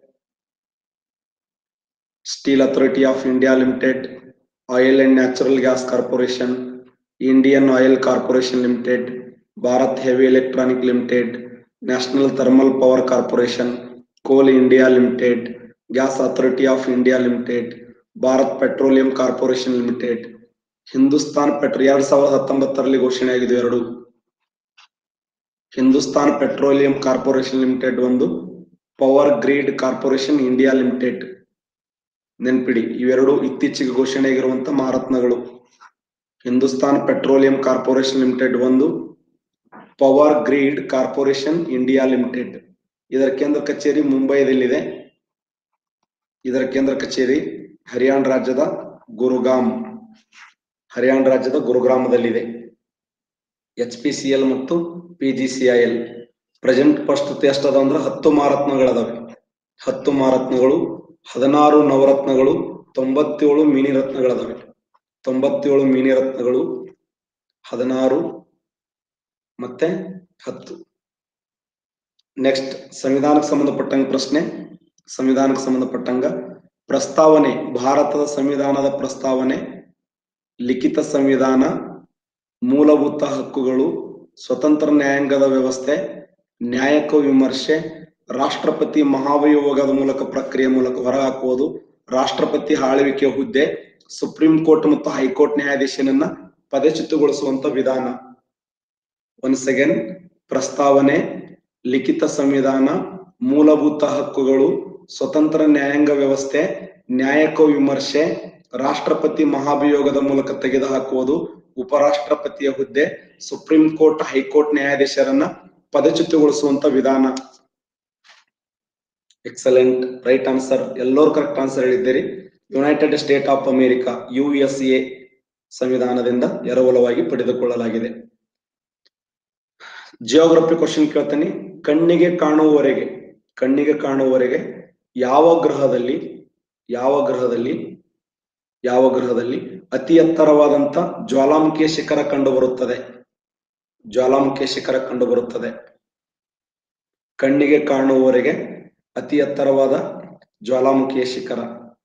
steel authority of India limited oil and natural gas corporation Indian oil corporation limited Bharat heavy electronic limited national thermal power corporation coal India limited gas authority of India limited Bharat petroleum corporation limited Hindustan petro ಎರಡ್ ಸಾವಿರದ ಹತ್ತೊಂಬತ್ತರಲ್ಲಿ ಘೋಷಣೆ ಆಗಿದೆ ಎರಡು Hindustan petroleum corporation limited ಒಂದು power grid corporation India limited ನೆನ್ಪಿಡಿ ಇವೆರಡು ಇತ್ತೀಚೆಗೆ ಘೋಷಣೆ ಆಗಿರುವಂತ ಮಹಾರತ್ನಗಳು ಹಿಂದೂಸ್ತಾನ್ ಪೆಟ್ರೋಲಿಯಂ ಕಾರ್ಪೊರೇಷನ್ ಲಿಮಿಟೆಡ್ ಒಂದು power grid corporation India limited ಇದರ ಕೇಂದ್ರ ಕಚೇರಿ ಮುಂಬೈದಲ್ಲಿದೆ ಇದರ ಕೇಂದ್ರ ಕಚೇರಿ ಹರಿಯಾಣ ರಾಜ್ಯದ ಗುರುಗಾಮ್ ಹರಿಯಾಣ ರಾಜ್ಯದ ಗುರುಗ್ರಾಮದಲ್ಲಿದೆ ಎಚ್ ಪಿ ಸಿ ಎಲ್ ಮತ್ತು P G C I L present ಪ್ರಸ್ತುತಿ ಎಷ್ಟದ ಅಂದ್ರೆ ಹತ್ತು ಮಹಾರತ್ನಗಳದಾವೆ ಹತ್ತು ಮಹಾರತ್ನಗಳು ಹದಿನಾರು ನವರತ್ನಗಳು ತೊಂಬತ್ತೇಳು ಮಿನಿ ರತ್ನಗಳದಾವೆ ತೊಂಬತ್ತೇಳು ಮಿನಿ ರತ್ನಗಳು ಹದಿನಾರು ಮತ್ತೆ ಹತ್ತು ನೆಕ್ಸ್ಟ್ ಸಂವಿಧಾನಕ್ಕೆ ಸಂಬಂಧಪಟ್ಟಂಗ ಪ್ರಶ್ನೆ ಸಂವಿಧಾನಕ್ಕೆ ಸಂಬಂಧಪಟ್ಟಂಗ ಪ್ರಸ್ತಾವನೆ ಭಾರತದ ಸಂವಿಧಾನದ ಪ್ರಸ್ತಾವನೆ ಲಿಖಿತ ಸಂವಿಧಾನ ಮೂಲಭೂತ ಹಕ್ಕುಗಳು ಸ್ವತಂತ್ರ ನ್ಯಾಯಾಂಗದ ವ್ಯವಸ್ಥೆ ನ್ಯಾಯಕ ವಿಮರ್ಶೆ ರಾಷ್ಟ್ರಪತಿ ಮಹಾಭಿಯೋಗದ ಮೂಲಕ ಪ್ರಕ್ರಿಯೆ ಮೂಲಕ ಹೊರಹಾಕುವುದು ರಾಷ್ಟ್ರಪತಿ ಆಳ್ವಿಕೆ ಹುದ್ದೆ ಸುಪ್ರೀಂ ಕೋರ್ಟ್ ಮತ್ತು ಹೈಕೋರ್ಟ್ ನ್ಯಾಯಾಧೀಶನನ್ನ ಪದಚ್ಯುತಗೊಳಿಸುವಂತ ವಿಧಾನ ಒನ್ಸ್ ಅಗೇನ್ ಪ್ರಸ್ತಾವನೆ ಲಿಖಿತ ಸಂವಿಧಾನ ಮೂಲಭೂತ ಹಕ್ಕುಗಳು ಸ್ವತಂತ್ರ ನ್ಯಾಯಾಂಗ ವ್ಯವಸ್ಥೆ ನ್ಯಾಯಕ ವಿಮರ್ಶೆ ರಾಷ್ಟ್ರಪತಿ ಮಹಾಭಿಯೋಗದ ಮೂಲಕ ತೆಗೆದುಹಾಕುವುದು ಉಪರಾಷ್ಟ್ರಪತಿಯ ಹುದ್ದೆ ಸುಪ್ರೀಂ ಕೋರ್ಟ್ ಹೈಕೋರ್ಟ್ ನ್ಯಾಯಾಧೀಶರನ್ನ ಪದಚ್ಯುತಗೊಳಿಸುವಂತ ವಿಧಾನ ಎಕ್ಸಲೆಂಟ್ ರೈಟ್ ಆನ್ಸರ್ ಎಲ್ಲರೂ ಕರೆಕ್ಟ್ ಆನ್ಸರ್ ಹೇಳಿದ್ದೀರಿ United State of America U S A ಸಂವಿಧಾನದಿಂದ ಎರವಲವಾಗಿ ಪಡೆದುಕೊಳ್ಳಲಾಗಿದೆ ಜಿಯೋಗ್ರಫಿ ಕ್ವಶನ್ ಕೇಳ್ತೀನಿ ಕಣ್ಣಿಗೆ ಕಾಣುವವರೆಗೆ ಕಣ್ಣಿಗೆ ಕಾಣುವವರೆಗೆ ಯಾವ ಗ್ರಹದಲ್ಲಿ ಯಾವ ಗ್ರಹದಲ್ಲಿ ಯಾವ ಗ್ರಹದಲ್ಲಿ ಅತಿ ಎತ್ತರವಾದಂತ ಜ್ವಾಲಾಮುಖಿಯ ಶಿಖರ ಕಂಡು ಬರುತ್ತದೆ ಜ್ವಾಲಾಮುಖಿಯ ಶಿಖರ ಕಂಡು ಬರುತ್ತದೆ ಕಣ್ಣಿಗೆ ಕಾಣುವವರೆಗೆ ಅತಿ ಎತ್ತರವಾದ ಜ್ವಾಲಾಮುಖಿಯ ಶಿಖರ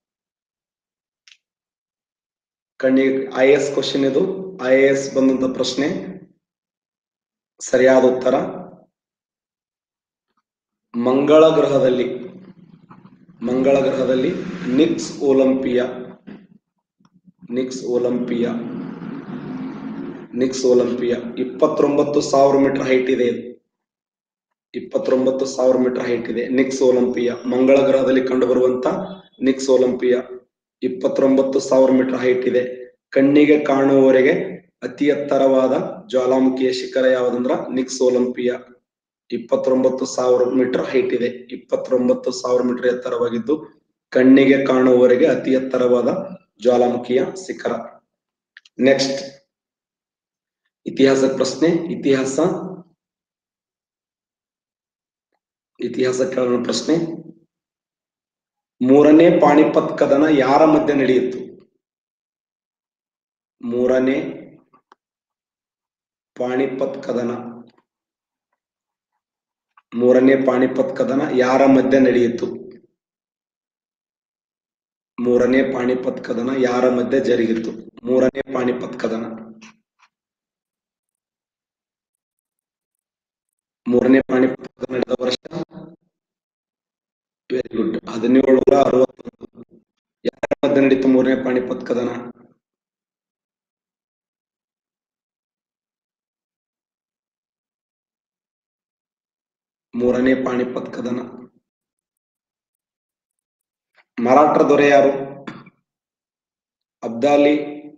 ಕಣ್ಣಿಗೆ ಐ ಎಸ್ ಕ್ವಶನ್ ಇದು ಐ ಎ ಎಸ್ ಬಂದಂತ ಪ್ರಶ್ನೆ ಸರಿಯಾದ ಉತ್ತರ ಮಂಗಳ ಗ್ರಹದಲ್ಲಿ ಮಂಗಳ ಗ್ರಹದಲ್ಲಿ Nix Olympia Nix Olympia Nix Olympia ಇಪ್ಪತ್ತೊಂಬತ್ತು ಸಾವಿರ ಮೀಟರ್ ಹೈಟ್ ಇದೆ ಇದು ಇಪ್ಪತ್ತೊಂಬತ್ತು ಸಾವಿರ ಮೀಟರ್ ಹೈಟ್ ಇದೆ ನಿಕ್ಸ್ ಒಲಂಪಿಯಾ ಮಂಗಳ ಗ್ರಹದಲ್ಲಿ ಕಂಡು ಬರುವಂತ ನಿಕ್ಸ್ ಒಲಂಪಿಯಾ ಇಪ್ಪತ್ತೊಂಬತ್ತು ಸಾವಿರ ಮೀಟರ್ ಹೈಟ್ ಇದೆ ಕಣ್ಣಿಗೆ ಕಾಣುವವರೆಗೆ ಅತಿ ಎತ್ತರವಾದ ಜ್ವಾಲಾಮುಖಿಯ ಶಿಖರ ಯಾವುದಂದ್ರ ನಿಕ್ಸ್ ಒಲಂಪಿಯಾ ಇಪ್ಪತ್ತೊಂಬತ್ತು ಸಾವಿರ ಮೀಟರ್ ಹೈಟ್ ಇದೆ ಇಪ್ಪತ್ತೊಂಬತ್ತು ಸಾವಿರ ಮೀಟರ್ ಎತ್ತರವಾಗಿದ್ದು ಕಣ್ಣಿಗೆ ಕಾಣುವವರೆಗೆ ಅತಿ ಎತ್ತರವಾದ ಜ್ವಾಲಾಮುಖಿಯ ಶಿಖರ ನೆಕ್ಸ್ಟ್ ಇತಿಹಾಸ ಪ್ರಶ್ನೆ ಇತಿಹಾಸ ಇತಿಹಾಸ ಕೇಳೋಣ ಪ್ರಶ್ನೆ ಮೂರನೇ ಪಾಣಿಪತ್ ಕದನ ಯಾರ ಮಧ್ಯೆ ನಡೆಯಿತು ಮೂರನೇ ಪಾಣಿಪತ್ ಕದನ ಮೂರನೇ ಪಾಣಿಪತ್ ಕದನ ಯಾರ ಮಧ್ಯೆ ನಡೆಯಿತು ಮೂರನೇ ಪಾಣಿಪತ್ ಕದನ ಯಾರ ಮಧ್ಯೆ ಜರುಗಿತು ಮೂರನೇ ಪಾಣಿಪತ್ ಕದನ ಮೂರನೇ ಪಾಣಿಪತ್ ಕದನ ನಡೆದ ವರ್ಷ ವೆರಿ ಗುಡ್ ಹದಿನೇಳುನೂರ ಅರವತ್ತೊಂದು ಯಾರ ಮಧ್ಯೆ ನಡೀತು ಮೂರನೇ ಪಾಣಿಪತ್ ಕದನ ಮೂರನೇ ಪಾಣಿಪತ್ ಕದನ ಮರಾಠರ ದೊರೆ ಯಾರು ಅಬ್ದಾಲಿ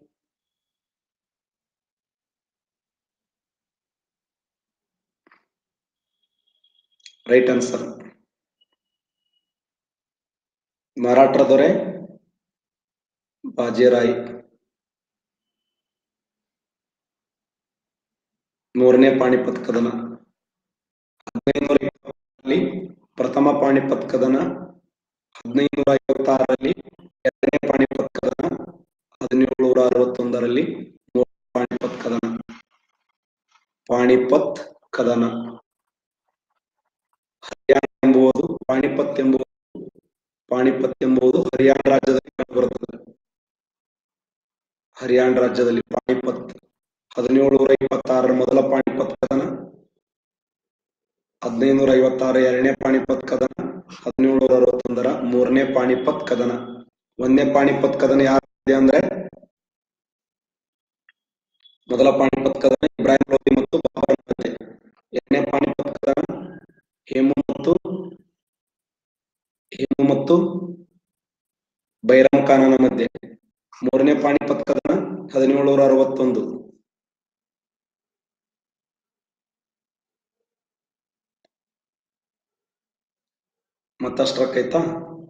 ರೈಟ್ ಆನ್ಸರ್ ಮರಾಠರ ದೊರೆ ಬಾಜೇರಾಯ್ ಮೂರನೇ ಪಾಣಿಪತ್ ಕದನ ಹದಿನೈದುನೂರ ಇಪ್ಪತ್ತರಲ್ಲಿ ಪ್ರಥಮ ಪಾಣಿಪತ್ ಕದನ ಹದಿನೈದುನೂರ ಐವತ್ತಾರರಲ್ಲಿ ಎರಡನೇ ಪಾಣಿಪತ್ ಕದನ ಹದಿನೇಳುನೂರ ಅರವತ್ತೊಂದರಲ್ಲಿ ಮೂರನೇ ಪಾಣಿಪತ್ ಕದನ ಪಾಣಿಪತ್ ಕದನ ಹರಿಯಾಣ ಎಂಬುವುದು ಪಾಣಿಪತ್ ಎಂಬುದು ಪಾಣಿಪತ್ ಎಂಬುದು ಹರಿಯಾಣ ರಾಜ್ಯದಲ್ಲಿ ಕಂಡುಬರುತ್ತದೆ ಹರಿಯಾಣ ರಾಜ್ಯದಲ್ಲಿ ಪಾಣಿಪತ್ ಹದಿನೇಳುನೂರ ಇಪ್ಪತ್ತಾರರ ಮೊದಲ ಪಾಣಿಪತ್ ಕದನ ಹದಿನೈದುನೂರ ಐವತ್ತಾರ ಎರಡನೇ ಪಾಣಿಪತ್ ಕದನ ಹದಿನೇಳುನೂರ ಅರವತ್ತೊಂದರ ಮೂರನೇ ಪಾಣಿಪತ್ ಕದನ ಒಂದನೇ ಪಾಣಿಪತ್ ಕದನ ಯಾರಿದೆ ಅಂದ್ರೆ ಮೊದಲ ಪಾಣಿಪತ್ ಕದನ ಇಬ್ರಾಹಿಂ ಲೋಧಿ ಮತ್ತು ಬಾಬರ್ ಮಧ್ಯೆ ಎರಡನೇ ಪಾಣಿಪತ್ ಕದನ ಹೇಮು ಮತ್ತು ಹೇಮು ಮತ್ತು ಬೈರಾಮ್ ಖಾನನ ಮಧ್ಯೆ ಮೂರನೇ ಪಾಣಿಪತ್ ಕದನ ಹದಿನೇಳುನೂರ ಅರವತ್ತೊಂದು ಮತ್ತಷ್ಟು ಆಯ್ತಾ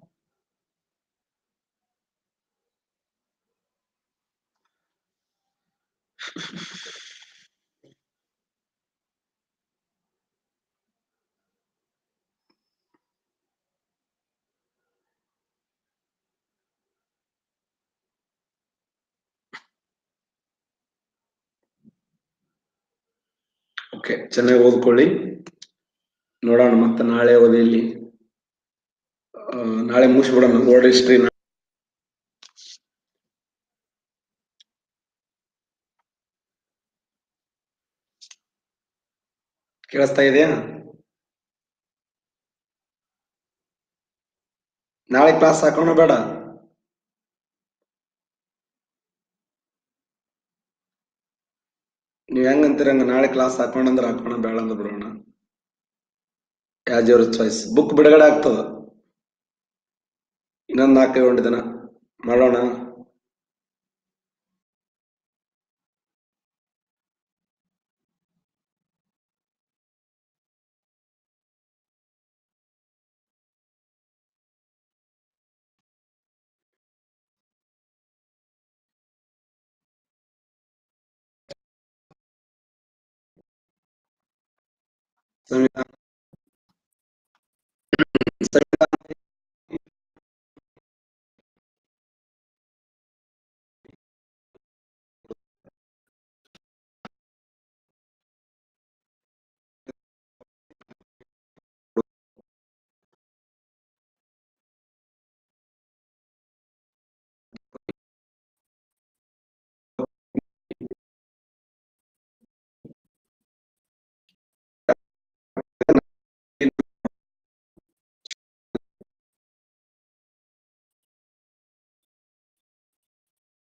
ಓಕೆ ಚೆನ್ನಾಗಿ ಓದ್ಕೊಳ್ಳಿ ನೋಡೋಣ ಮತ್ತೆ ನಾಳೆ ಓದಿಯಲ್ಲಿ ಆ, ನಾಳೆ ಮುಗಿಸ್ಬಿಡೋಣ ವರ್ಲ್ಡ್ ಹಿಸ್ಟ್ರಿ ಕೇಳಿಸ್ತಾ ಇದೆಯಾ ನಾಳೆ ಕ್ಲಾಸ್ ಹಾಕೋಣ ಬೇಡ ನೀವ್ ಹೆಂಗಂತೀರ ಹಂಗ ನಾಳೆ ಕ್ಲಾಸ್ ಹಾಕೋಣ ಅಂದ್ರೆ ಹಾಕೋಣ ಬೇಡ ಅಂದ್ರೆ ಬಿಡೋಣ ಯಾಸ್ ಯುವರ್ ಚಾಯ್ಸ್ ಬುಕ್ ಬಿಡುಗಡೆ ಆಗ್ತದ ಇನ್ನೊಂದ್ ನಾಲ್ಕೈದು ದಿನ ಮಾಡೋಣ ಸಂವಿಧಾನ